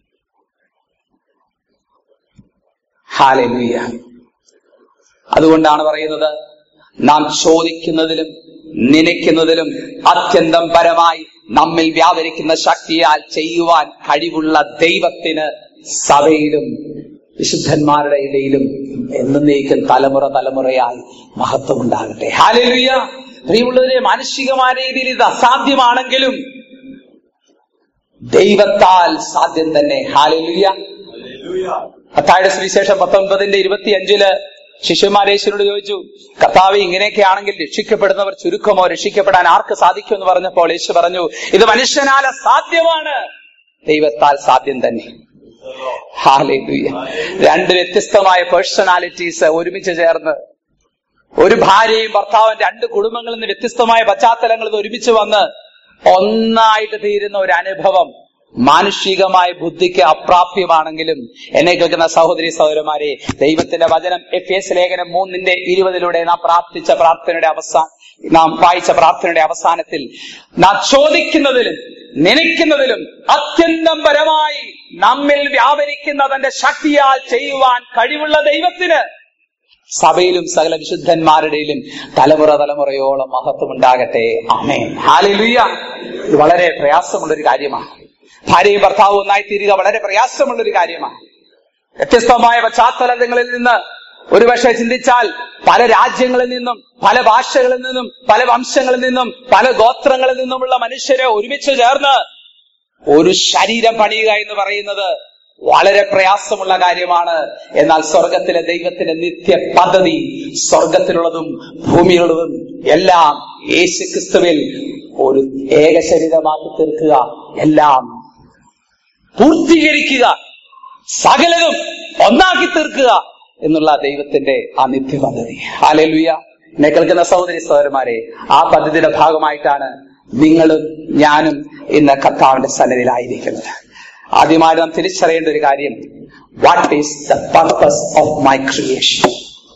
ഹാലലുയ്യ അതുകൊണ്ടാണ് പറയുന്നത് നാം ചോദിക്കുന്നതിലും നനയ്ക്കുന്നതിലും അത്യന്തം പരമായി നമ്മിൽ വ്യാപരിക്കുന്ന ശക്തിയാൽ ചെയ്യുവാൻ കഴിവുള്ള ദൈവത്തിന് സഭയിലും വിശുദ്ധന്മാരുടെ ഇടയിലും എന്നേക്കും തലമുറ തലമുറയായി മഹത്വം ഉണ്ടാകട്ടെ ഹാലലുയ്യ പ്രിയമുള്ളവരെ മാനസികമായ രീതിയിൽ ഇത് അസാധ്യമാണെങ്കിലും ദൈവത്താൽ സാധ്യം തന്നെ ഹാലലുയ്യ കത്തായുടെ സുവിശേഷം പത്തൊൻപതിന്റെ ഇരുപത്തിയഞ്ചില് ശിഷ്യന്മാർ യേശുവിനോട് ചോദിച്ചു കർത്താവ് ഇങ്ങനെയൊക്കെ ആണെങ്കിൽ രക്ഷിക്കപ്പെടുന്നവർ ചുരുക്കമോ രക്ഷിക്കപ്പെടാൻ ആർക്ക് സാധിക്കും എന്ന് പറഞ്ഞപ്പോൾ യേശു പറഞ്ഞു ഇത് മനുഷ്യനാല സാധ്യമാണ് ദൈവത്താൽ സാധ്യം തന്നെ ഹാലേലൂയ രണ്ട് വ്യത്യസ്തമായ പേഴ്സണാലിറ്റീസ് ഒരുമിച്ച് ചേർന്ന് ഒരു ഭാര്യയും ഭർത്താവും രണ്ട് കുടുംബങ്ങളിൽ നിന്ന് വ്യത്യസ്തമായ പശ്ചാത്തലങ്ങളിൽ നിന്ന് ഒരുമിച്ച് വന്ന് ഒന്നായിട്ട് തീരുന്ന ഒരു അനുഭവം മാനുഷികമായ ബുദ്ധിക്ക് അപ്രാപ്യമാണെങ്കിലും എന്നെ കേൾക്കുന്ന സഹോദരി സഹോദരന്മാരെ ദൈവത്തിന്റെ വചനം എഫ് എസ് ലേഖനം മൂന്നിന്റെ ഇരുപതിലൂടെ നാം പ്രാർത്ഥിച്ച പ്രാർത്ഥനയുടെ അവസാന നാം വായിച്ച പ്രാർത്ഥനയുടെ അവസാനത്തിൽ നാം ചോദിക്കുന്നതിലും നനയ്ക്കുന്നതിലും അത്യന്തം പരമായി നമ്മിൽ വ്യാപരിക്കുന്ന തന്റെ ശക്തിയാൽ ചെയ്യുവാൻ കഴിവുള്ള ദൈവത്തിന് സഭയിലും സകല വിശുദ്ധന്മാരുടെയിലും തലമുറ തലമുറയോളം മഹത്വം ഉണ്ടാകട്ടെ അമേ ഹാലിലുയ്യ ഇത് വളരെ പ്രയാസമുള്ളൊരു കാര്യമാണ് ഭാര്യയും ഭർത്താവും ഒന്നായി തീരുക വളരെ പ്രയാസമുള്ളൊരു കാര്യമാണ് വ്യത്യസ്തമായ പശ്ചാത്തലങ്ങളിൽ നിന്ന് ഒരുപക്ഷെ ചിന്തിച്ചാൽ പല രാജ്യങ്ങളിൽ നിന്നും പല ഭാഷകളിൽ നിന്നും പല വംശങ്ങളിൽ നിന്നും പല ഗോത്രങ്ങളിൽ നിന്നുമുള്ള മനുഷ്യരെ ഒരുമിച്ച് ചേർന്ന് ഒരു ശരീരം പണിയുക എന്ന് പറയുന്നത് വളരെ പ്രയാസമുള്ള കാര്യമാണ് എന്നാൽ സ്വർഗത്തിലെ ദൈവത്തിന്റെ നിത്യ പദ്ധതി സ്വർഗത്തിലുള്ളതും ഭൂമിയിലുള്ളതും എല്ലാം യേശു ക്രിസ്തുവിൽ ഒരു ഏകശരീരമാക്കി തീർക്കുക എല്ലാം പൂർത്തീകരിക്കുക സകലതും ഒന്നാക്കി തീർക്കുക എന്നുള്ള ദൈവത്തിന്റെ ആ നിത്യ പദ്ധതി ഹാലലുയ എന്നെ കേൾക്കുന്ന സഹോദരി സഹോദരന്മാരെ ആ പദ്ധതിയുടെ ഭാഗമായിട്ടാണ് നിങ്ങളും ഞാനും ഇന്ന് കർത്താവിന്റെ സന്നിധിയിലായിരിക്കുന്നത് ആദ്യമായി നാം തിരിച്ചറിയേണ്ട ഒരു കാര്യം what is the purpose of my creation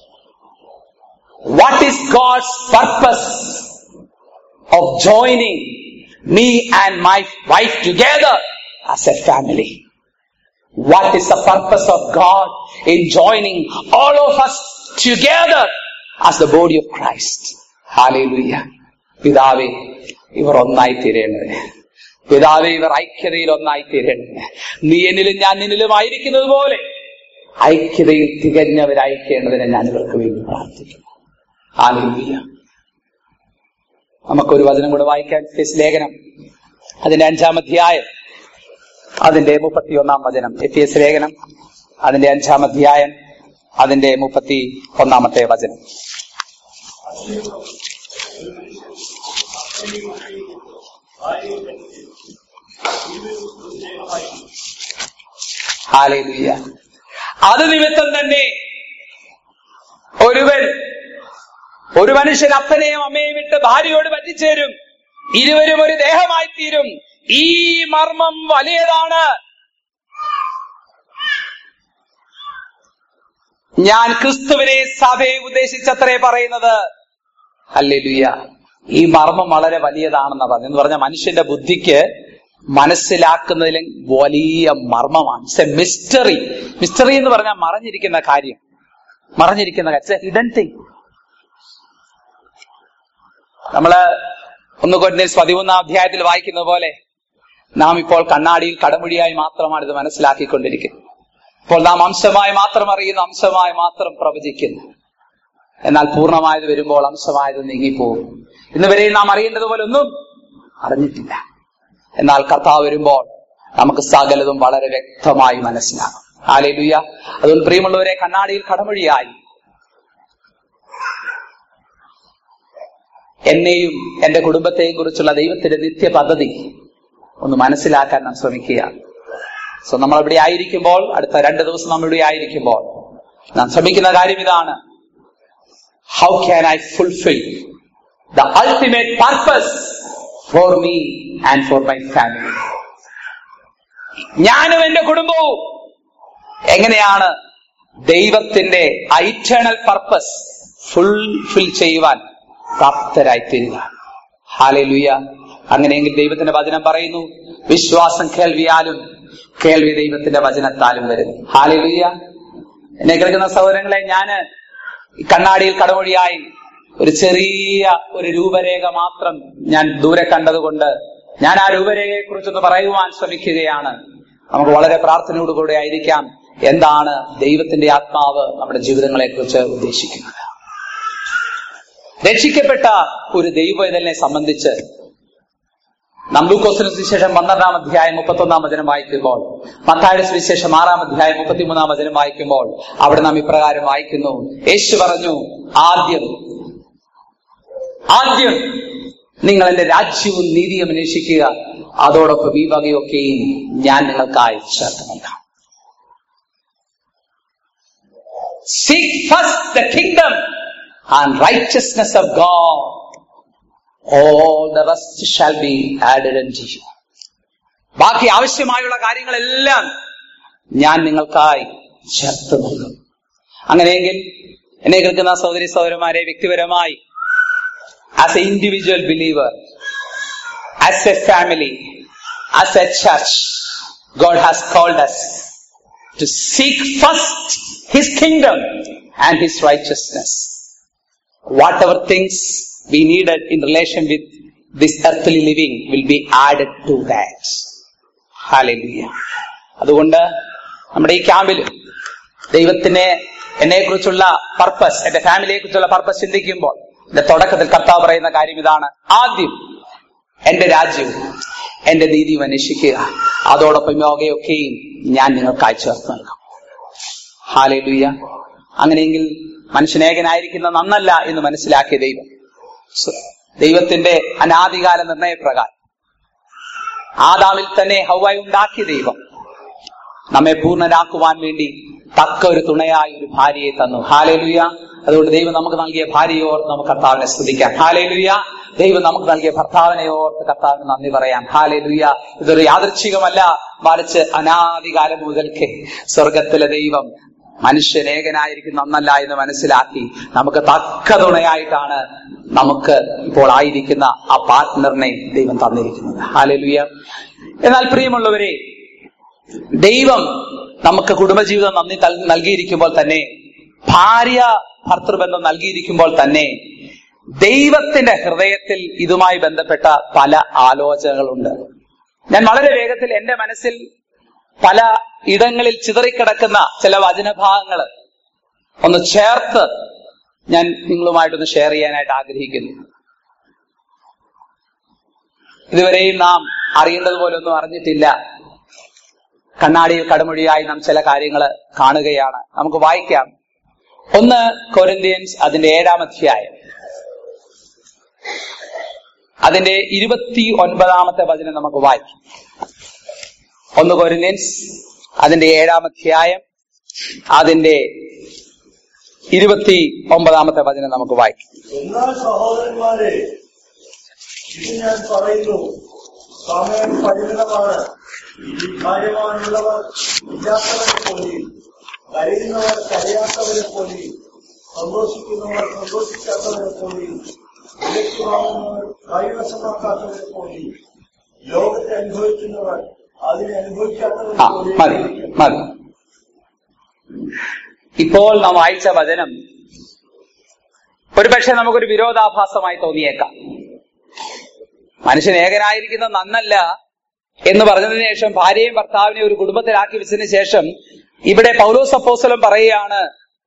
what is God's purpose of joining me and my wife together as a family. What is the purpose of God in joining all of us together as the body of Christ? Hallelujah. പിതാവേ ഇവർ ഒന്നായി തീരേണ്ടത് പിതാവേ ഇവർ ഐക്യതയിൽ ഒന്നായി തീരേണ്ടത് നീ എന്നിലും ഞാൻ നിന്നിലും ആയിരിക്കുന്നത് പോലെ ഐക്യതയിൽ തികഞ്ഞവരായിരിക്കേണ്ടതിന് ഞാൻ ഇവർക്ക് വേണ്ടി പ്രാർത്ഥിക്കുന്നു ഹാലൂയ്യ നമുക്കൊരു വചനം കൂടെ വായിക്കാൻ എഫേസ് ലേഖനം അതിന്റെ അഞ്ചാം അധ്യായം അതിന്റെ മുപ്പത്തിയൊന്നാം വചനം എഫ് എസ് ലേഖനം അതിന്റെ അഞ്ചാം അധ്യായം അതിന്റെ മുപ്പത്തി ഒന്നാമത്തെ വചനം ഹാലേലൂയ അത് നിമിത്തം തന്നെ ഒരുവൻ ഒരു മനുഷ്യൻ അപ്പനെയും അമ്മയും വിട്ട് ഭാര്യയോട് പറ്റിച്ചേരും ഇരുവരും ഒരു ദേഹമായി തീരും ഈ മർമ്മം വലിയതാണ് ഞാൻ ക്രിസ്തുവിനെ സഭയെ ഉദ്ദേശിച്ചത്രേ പറയുന്നത് അല്ലേലുയ്യ ഈ മർമ്മം വളരെ വലിയതാണെന്ന് പറഞ്ഞു എന്ന് പറഞ്ഞാൽ മനുഷ്യന്റെ ബുദ്ധിക്ക് മനസ്സിലാക്കുന്നതിലും വലിയ മർമ്മമാണ് ഇറ്റ്സ് എ മിസ്റ്ററി മിസ്റ്ററി എന്ന് പറഞ്ഞാൽ മറഞ്ഞിരിക്കുന്ന കാര്യം മറഞ്ഞിരിക്കുന്ന കാര്യം ഹിഡൻ തിങ് നമ്മള് ഒന്ന് കൊന്നേസ് പതിമൂന്നാം അധ്യായത്തിൽ വായിക്കുന്ന പോലെ നാം ഇപ്പോൾ കണ്ണാടിയിൽ കടമുടിയായി മാത്രമാണ് ഇത് മനസ്സിലാക്കിക്കൊണ്ടിരിക്കുന്നത് ഇപ്പോൾ നാം അംശമായി മാത്രം അറിയുന്നു അംശമായി മാത്രം പ്രവചിക്കുന്നു എന്നാൽ പൂർണ്ണമായത് വരുമ്പോൾ അംശമായത് നീങ്ങിപ്പോകും ഇന്ന് വരെയും നാം അറിയേണ്ടതുപോലെ ഒന്നും അറിഞ്ഞിട്ടില്ല എന്നാൽ കർത്താവ് വരുമ്പോൾ നമുക്ക് സകലതും വളരെ വ്യക്തമായി മനസ്സിലാകും ഹാലേലുയ്യ അതുകൊണ്ട് പ്രിയമുള്ളവരെ കണ്ണാടിയിൽ കടമൊഴിയായി എന്നെയും എന്റെ കുടുംബത്തെയും കുറിച്ചുള്ള ദൈവത്തിന്റെ നിത്യ പദ്ധതി ഒന്ന് മനസ്സിലാക്കാൻ നാം ശ്രമിക്കുക സോ നമ്മൾ ഇവിടെ ആയിരിക്കുമ്പോൾ അടുത്ത രണ്ട് ദിവസം നമ്മൾ ഇവിടെ ആയിരിക്കുമ്പോൾ നാം ശ്രമിക്കുന്ന കാര്യം ഇതാണ് how can I fulfil the ultimate purpose for me and for my family ഞാനും എന്റെ കുടുംബവും എങ്ങനെയാണ് ദൈവത്തിന്റെ ഐറ്റേണൽ പർപ്പസ് ഫുൾഫിൽ ചെയ്യുവാൻ പ്രാപ്തരായി തീരുക ഹാലലുയ അങ്ങനെയെങ്കിൽ ദൈവത്തിന്റെ വചനം പറയുന്നു വിശ്വാസം കേൾവിയാലും കേൾവി ദൈവത്തിന്റെ വചനത്താലും വരുന്നു ഹാലലുയ എന്നെ കേൾക്കുന്ന സഹോദരങ്ങളെ ഞാന് ഈ കണ്ണാടിയിൽ കടമൊഴിയായി ഒരു ചെറിയ ഒരു രൂപരേഖ മാത്രം ഞാൻ ദൂരെ കണ്ടതുകൊണ്ട് ഞാൻ ആ രൂപരേഖയെ കുറിച്ചൊന്ന് പറയുവാൻ ശ്രമിക്കുകയാണ് നമുക്ക് വളരെ പ്രാർത്ഥനയോടുകൂടെ ആയിരിക്കാം എന്താണ് ദൈവത്തിന്റെ ആത്മാവ് നമ്മുടെ ജീവിതങ്ങളെ കുറിച്ച് ഉദ്ദേശിക്കുന്നത് രക്ഷിക്കപ്പെട്ട ഒരു ദൈവവേദനെ സംബന്ധിച്ച് നമ്പൂക്കോസിന് സുവിശേഷം പന്ത്രണ്ടാം അധ്യായം മുപ്പത്തൊന്നാം വചനം വായിക്കുമ്പോൾ മത്തായുടെ സുവിശേഷം ആറാം അധ്യായം മുപ്പത്തിമൂന്നാം വചനം വായിക്കുമ്പോൾ അവിടെ നാം ഇപ്രകാരം വായിക്കുന്നു യേശു പറഞ്ഞു ആദ്യം ആദ്യം നിങ്ങൾ എന്റെ രാജ്യവും നീതിയും അന്വേഷിക്കുക അതോടൊപ്പം ഈ വകയൊക്കെയും ഞാൻ നിങ്ങൾക്കായി ചേർത്ത് നൽകാം Seek first the kingdom and righteousness of God. All the rest shall be added unto you. ബാക്കി ആവശ്യമായുള്ള കാര്യങ്ങളെല്ലാം ഞാൻ നിങ്ങൾക്കായി ചേർത്ത് നൽകും അങ്ങനെയെങ്കിൽ എന്നെ കേൾക്കുന്ന സഹോദരി സഹോദരന്മാരെ വ്യക്തിപരമായി as a individual believer as a family as a church God has called us to seek first His kingdom and His righteousness. Whatever things we needed in relation with this earthly living will be added to that. Hallelujah. അതുകൊണ്ട് നമ്മുടെ ഈ ക്യാമ്പിൽ ദൈവത്തിനെ എന്നെ കുറിച്ചുള്ള purpose എന്റെ ഫാമിലിയെ കുറിച്ചുള്ള പർപ്പസ് ചിന്തിക്കുമ്പോൾ എന്റെ തുടക്കത്തിൽ കർത്താവ് പറയുന്ന കാര്യം ഇതാണ് ആദ്യം എന്റെ രാജ്യവും എന്റെ നീതിയും അന്വേഷിക്കുക അതോടൊപ്പം യോഗയൊക്കെയും ഞാൻ നിങ്ങൾക്കായി ചേർത്ത് നൽകാം ഹാലേലുയ്യ അങ്ങനെയെങ്കിൽ മനുഷ്യനേകനായിരിക്കുന്ന നന്നല്ല എന്ന് മനസ്സിലാക്കിയ ദൈവം സ- ദൈവത്തിന്റെ അനാദികാല നിർണയപ്രകാരം ആദാമിൽ തന്നെ ഹൗവായി ഉണ്ടാക്കിയ ദൈവം നമ്മെ പൂർണ്ണരാക്കുവാൻ വേണ്ടി തക്ക ഒരു തുണയായി ഒരു ഭാര്യയെ തന്നു ഹാലേലുയ അതുകൊണ്ട് ദൈവം നമുക്ക് നൽകിയ ഭാര്യയെ ഓർത്ത് നമുക്ക് കർത്താവിനെ സ്തുതിക്കാം ഹാലേലുയ ദൈവം നമുക്ക് നൽകിയ ഭർത്താവിനെ ഓർത്ത് കർത്താവിന് നന്ദി പറയാം ഹാലേലുയ ഇതൊരു യാദൃച്ഛികമല്ല മറിച്ച് അനാദികാലം മുതൽക്കേ സ്വർഗത്തിലെ ദൈവം മനുഷ്യരേകനായിരിക്കുന്ന ഒന്നല്ല എന്ന് മനസ്സിലാക്കി നമുക്ക് തക്ക തുണയായിട്ടാണ് നമുക്ക് ഇപ്പോൾ ആയിരിക്കുന്ന ആ പാർട്ട്ണറിനെ ദൈവം തന്നിരിക്കുന്നത് ഹാലേലുയ എന്നാൽ പ്രിയമുള്ളവരെ ദൈവം നമുക്ക് കുടുംബജീവിതം നന്ദി തൽ- നൽകിയിരിക്കുമ്പോൾ തന്നെ ഭാര്യ ഭർത്തൃബന്ധം നൽകിയിരിക്കുമ്പോൾ തന്നെ ദൈവത്തിന്റെ ഹൃദയത്തിൽ ഇതുമായി ബന്ധപ്പെട്ട പല ആലോചനകളുണ്ട് ഞാൻ വളരെ വേഗത്തിൽ എന്റെ മനസ്സിൽ പല ഇടങ്ങളിൽ ചിതറിക്കിടക്കുന്ന ചില വചനഭാഗങ്ങൾ ഒന്ന് ചേർത്ത് ഞാൻ നിങ്ങളുമായിട്ടൊന്ന് ഷെയർ ചെയ്യാനായിട്ട് ആഗ്രഹിക്കുന്നു ഇതുവരെയും നാം അറിയേണ്ടതുപോലെ ഒന്നും അറിഞ്ഞിട്ടില്ല കണ്ണാടിയിൽ കടമൊഴിയായി നാം ചില കാര്യങ്ങൾ കാണുകയാണ് നമുക്ക് വായിക്കാം ഒന്ന് കൊരിന്ത്യൻസ് അതിന്റെ ഏഴാം അധ്യായം അതിന്റെ ഇരുപത്തി ഒൻപതാമത്തെ വചനം നമുക്ക് വായിക്കാം ഒന്ന് കൊരിന്ത്യൻസ് അതിന്റെ ഏഴാം അധ്യായം അതിന്റെ ഇരുപത്തി ഒമ്പതാമത്തെ വചനം നമുക്ക് വായിക്കാം എന്നാൽ സഹോദരന്മാരെ ഇത് ഞാൻ പറയുന്നു സമയം പരിമിതമാണ് ഈ കാര്യമാണുള്ളവർ ഇല്ലാത്തവരെ പോലെയും കരയുന്നവർ കരയാത്തവരെ പോലെയും സന്തോഷിക്കുന്നവർ സന്തോഷിക്കാത്തവരെ പോലെയും വിലയ്ക്ക് വാങ്ങുന്നവർ കൈവശമാക്കാത്തവരെ പോലെയും ലോകത്തെ അനുഭവിക്കുന്നവർ അതിനെ അനുഭവിക്കാത്തവരെ ആ മതി പോലെയും മതി ഇപ്പോൾ നാം വായിച്ച വചനം ഒരുപക്ഷെ നമുക്കൊരു വിരോധാഭാസമായി തോന്നിയേക്കാം മനുഷ്യൻ ഏകനായിരിക്കുന്ന നന്നല്ല എന്ന് പറഞ്ഞതിന് ശേഷം ഭാര്യയും ഭർത്താവിനെ ഒരു കുടുംബത്തിലാക്കി വെച്ചതിന് ശേഷം ഇവിടെ പൗലോസ് അപ്പോസ്തലൻ പറയുകയാണ്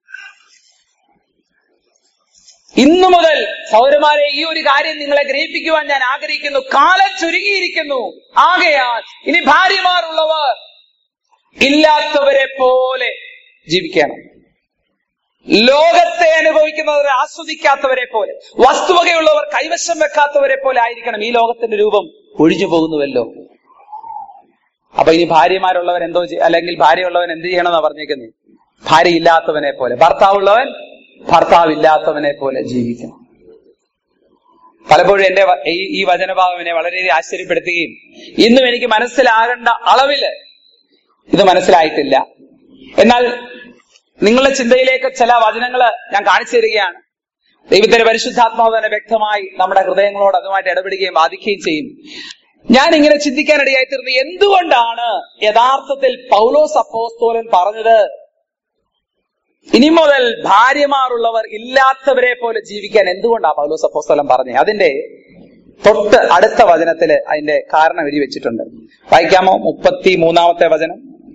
ഇന്നു മുതൽ സൗരന്മാരെ ഈ ഒരു കാര്യം നിങ്ങളെ ഗ്രഹിപ്പിക്കുവാൻ ഞാൻ ആഗ്രഹിക്കുന്നു കാലം ചുരുങ്ങിയിരിക്കുന്നു ആകയാൽ ഇനി ഭാര്യമാരുള്ളവർ ഇല്ലാത്തവരെ പോലെ ജീവിക്കണം ലോകത്തെ അനുഭവിക്കുന്നവർ ആസ്വദിക്കാത്തവരെ പോലെ വസ്തുവകയുള്ളവർ കൈവശം വെക്കാത്തവരെ പോലെ ആയിരിക്കണം ഈ ലോകത്തിന്റെ രൂപം ഒഴിഞ്ഞു പോകുന്നുവല്ലോ അപ്പൊ ഇനി ഭാര്യമാരുള്ളവൻ എന്തോ ചെയ്യ- അല്ലെങ്കിൽ ഭാര്യയുള്ളവൻ എന്ത് ചെയ്യണമെന്നാ പറഞ്ഞേക്കുന്നത് ഭാര്യ ഇല്ലാത്തവനെ പോലെ ഭർത്താവുള്ളവൻ ഭർത്താവ് ഇല്ലാത്തവനെ പോലെ ജീവിക്കണം പലപ്പോഴും എന്റെ വ- ഈ ഈ വചനഭാവം എന്നെ വളരെയധികം ആശ്ചര്യപ്പെടുത്തുകയും ഇന്നും എനിക്ക് മനസ്സിലാകേണ്ട അളവില് ഇത് മനസ്സിലായിട്ടില്ല എന്നാൽ നിങ്ങളുടെ ചിന്തയിലേക്ക് ചില വചനങ്ങൾ ഞാൻ കാണിച്ചു തരികയാണ് ദൈവത്തിന്റെ പരിശുദ്ധാത്മാവ് തന്നെ വ്യക്തമായി നമ്മുടെ ഹൃദയങ്ങളോട് അതുമായിട്ട് ഇടപെടുകയും ബാധിക്കുകയും ചെയ്യും ഞാൻ ഇങ്ങനെ ചിന്തിക്കാനിടയായി തീർന്നു എന്തുകൊണ്ടാണ് യഥാർത്ഥത്തിൽ പൗലോസ് അപ്പോസ്തോലൻ പറഞ്ഞത് ഇനി മുതൽ ഭാര്യമാരുള്ളവർ ഇല്ലാത്തവരെ പോലെ ജീവിക്കാൻ എന്തുകൊണ്ടാണ് പൗലോസ് അപ്പോസ്തോലൻ പറഞ്ഞത് അതിന്റെ തൊട്ട് അടുത്ത വചനത്തില് അതിന്റെ കാരണം എഴുതി വെച്ചിട്ടുണ്ട് വായിക്കാമോ മുപ്പത്തി മൂന്നാമത്തെ വചനം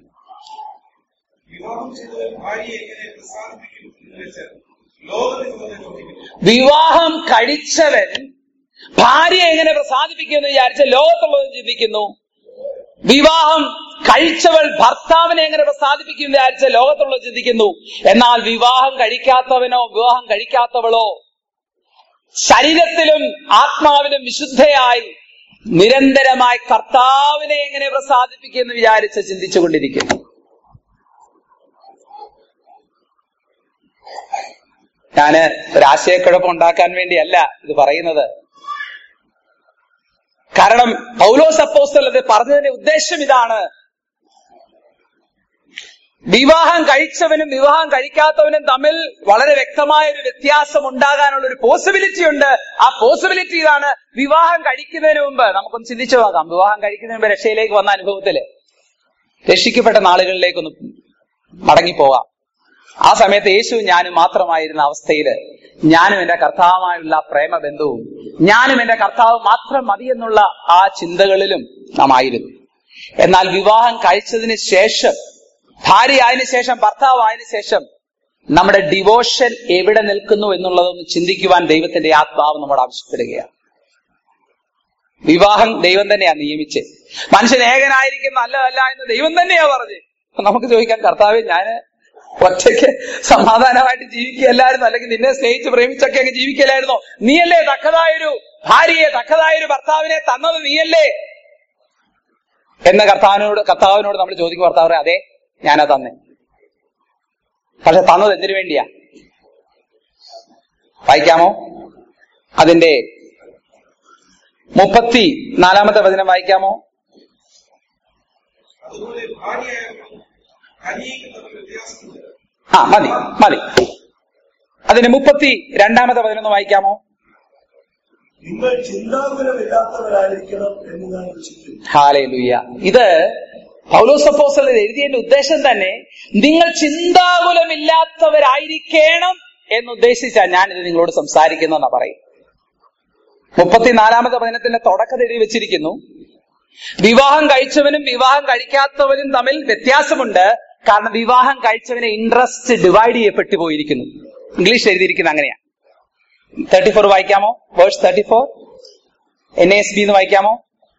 വിവാഹം ചെയ്തവൻ ഭാര്യയെ എങ്ങനെ പ്രസാദിപ്പിക്കും എന്ന് വെച്ച് ലോകത്തിൽ വന്ന് ചോദിക്കുന്നു വിവാഹം കഴിച്ചവൻ ഭാര്യ എങ്ങനെ പ്രസാദിപ്പിക്കുമെന്ന് വിചാരിച്ച് ലോകത്തുള്ളവർ ചിന്തിക്കുന്നു വിവാഹം കഴിച്ചവൾ ഭർത്താവിനെ എങ്ങനെ പ്രസാദിപ്പിക്കും എന്ന് വിചാരിച്ച് ലോകത്തുള്ളവർ ചിന്തിക്കുന്നു എന്നാൽ വിവാഹം കഴിക്കാത്തവനോ വിവാഹം കഴിക്കാത്തവളോ ശരീരത്തിലും ആത്മാവിലും വിശുദ്ധയായി നിരന്തരമായി കർത്താവിനെ എങ്ങനെ പ്രസാദിപ്പിക്കുമെന്ന് വിചാരിച്ച് ചിന്തിച്ചുകൊണ്ടിരിക്കുന്നു ഞാന് ഒരാശയക്കുഴപ്പം ഉണ്ടാക്കാൻ വേണ്ടിയല്ല ഇത് പറയുന്നത് കാരണം പൗലോസ് അപ്പോസ്തലൻ ഇത് പറഞ്ഞതിന്റെ ഉദ്ദേശം ഇതാണ് വിവാഹം കഴിച്ചവനും വിവാഹം കഴിക്കാത്തവനും തമ്മിൽ വളരെ വ്യക്തമായ ഒരു വ്യത്യാസം ഉണ്ടാകാനുള്ള ഒരു പോസിബിലിറ്റി ഉണ്ട് ആ പോസിബിലിറ്റി ഇതാണ് വിവാഹം കഴിക്കുന്നതിന് മുമ്പ് നമുക്കൊന്ന് ചിന്തിച്ചു നോക്കാം വിവാഹം കഴിക്കുന്നതിന് മുമ്പ് രക്ഷയിലേക്ക് വന്ന അനുഭവത്തില് രക്ഷിക്കപ്പെട്ട നാളുകളിലേക്കൊന്ന് മടങ്ങിപ്പോകാം ആ സമയത്ത് യേശു ഞാനും മാത്രമായിരുന്ന അവസ്ഥയിൽ ഞാനും എന്റെ കർത്താവുമായുള്ള പ്രേമബന്ധവും ഞാനും എന്റെ കർത്താവ് മാത്രം മതി എന്നുള്ള ആ ചിന്തകളിലും നാം ആയിരുന്നു എന്നാൽ വിവാഹം കഴിച്ചതിന് ശേഷം ഭാര്യ ആയതിനു ശേഷം ഭർത്താവ് ആയതിനു ശേഷം നമ്മുടെ ഡിവോഷൻ എവിടെ നിൽക്കുന്നു എന്നുള്ളതൊന്ന് ചിന്തിക്കുവാൻ ദൈവത്തിന്റെ ആത്മാവ് നമ്മോട് ആവശ്യപ്പെടുകയാണ് വിവാഹം ദൈവം തന്നെയാ നിയമിച്ച് മനുഷ്യൻ ഏകനായിരിക്കുന്ന നല്ലതല്ല എന്ന് ദൈവം തന്നെയാ പറഞ്ഞ് നമുക്ക് ചോദിക്കാം കർത്താവ് ഞാന് ഒറ്റയ്ക്ക് സമാധാനമായിട്ട് ജീവിക്കുകയല്ലായിരുന്നു അല്ലെങ്കിൽ നിന്നെ സ്നേഹിച്ച് പ്രേമിച്ചൊക്കെ അങ്ങ് ജീവിക്കലായിരുന്നോ നീയല്ലേ തക്കതായൊരു ഭാര്യയെ തക്കതായൊരു ഭർത്താവിനെ തന്നത് നീയല്ലേ എന്ന കർത്താവിനോട് കർത്താവിനോട് നമ്മൾ ചോദിക്കും ഭർത്താവ് പറയും, അതെ ഞാനാ തന്നെ പക്ഷെ തന്നത് എന്തിനു വേണ്ടിയാ വായിക്കാമോ അതിന്റെ മുപ്പത്തി നാലാമത്തെ വചനം വായിക്കാമോ അതുപോലെ ഭാര്യയായാലും കന്യയ്ക്ക് തമ്മിൽ വ്യത്യാസമുണ്ട് ആ മതി മതി അതിന് മുപ്പത്തി രണ്ടാമത്തെ വചനം ഒന്ന് വായിക്കാമോ നിങ്ങൾ ചിന്താകുലമില്ലാത്തവരായിരിക്കണം എന്ന് ഞാൻ ചിന്തിക്കുന്നു ഹാലേ ഇത് പൗലോസപ്പോസൽ എഴുതിയതിന്റെ ഉദ്ദേശം തന്നെ നിങ്ങൾ ചിന്താകുലമില്ലാത്തവരായിരിക്കണം എന്നുദ്ദേശിച്ചാ ഞാനിത് നിങ്ങളോട് സംസാരിക്കുന്നെന്നാ പറയും മുപ്പത്തിനാലാമത്തെ വചനത്തിന്റെ തുടക്കത്തിൽ എഴുതി വെച്ചിരിക്കുന്നു വിവാഹം കഴിച്ചവനും വിവാഹം കഴിക്കാത്തവനും തമ്മിൽ വ്യത്യാസമുണ്ട് കാരണം വിവാഹം കഴിച്ചവനെ ഇൻട്രസ്റ്റ് ഡിവൈഡ് ചെയ്യപ്പെട്ടു പോയിരിക്കുന്നു ഇംഗ്ലീഷ് എഴുതിയിരിക്കുന്നത് അങ്ങനെയാ തേർട്ടി ഫോർ വായിക്കാമോ verse thirty four N S B എന്ന് വായിക്കാമോ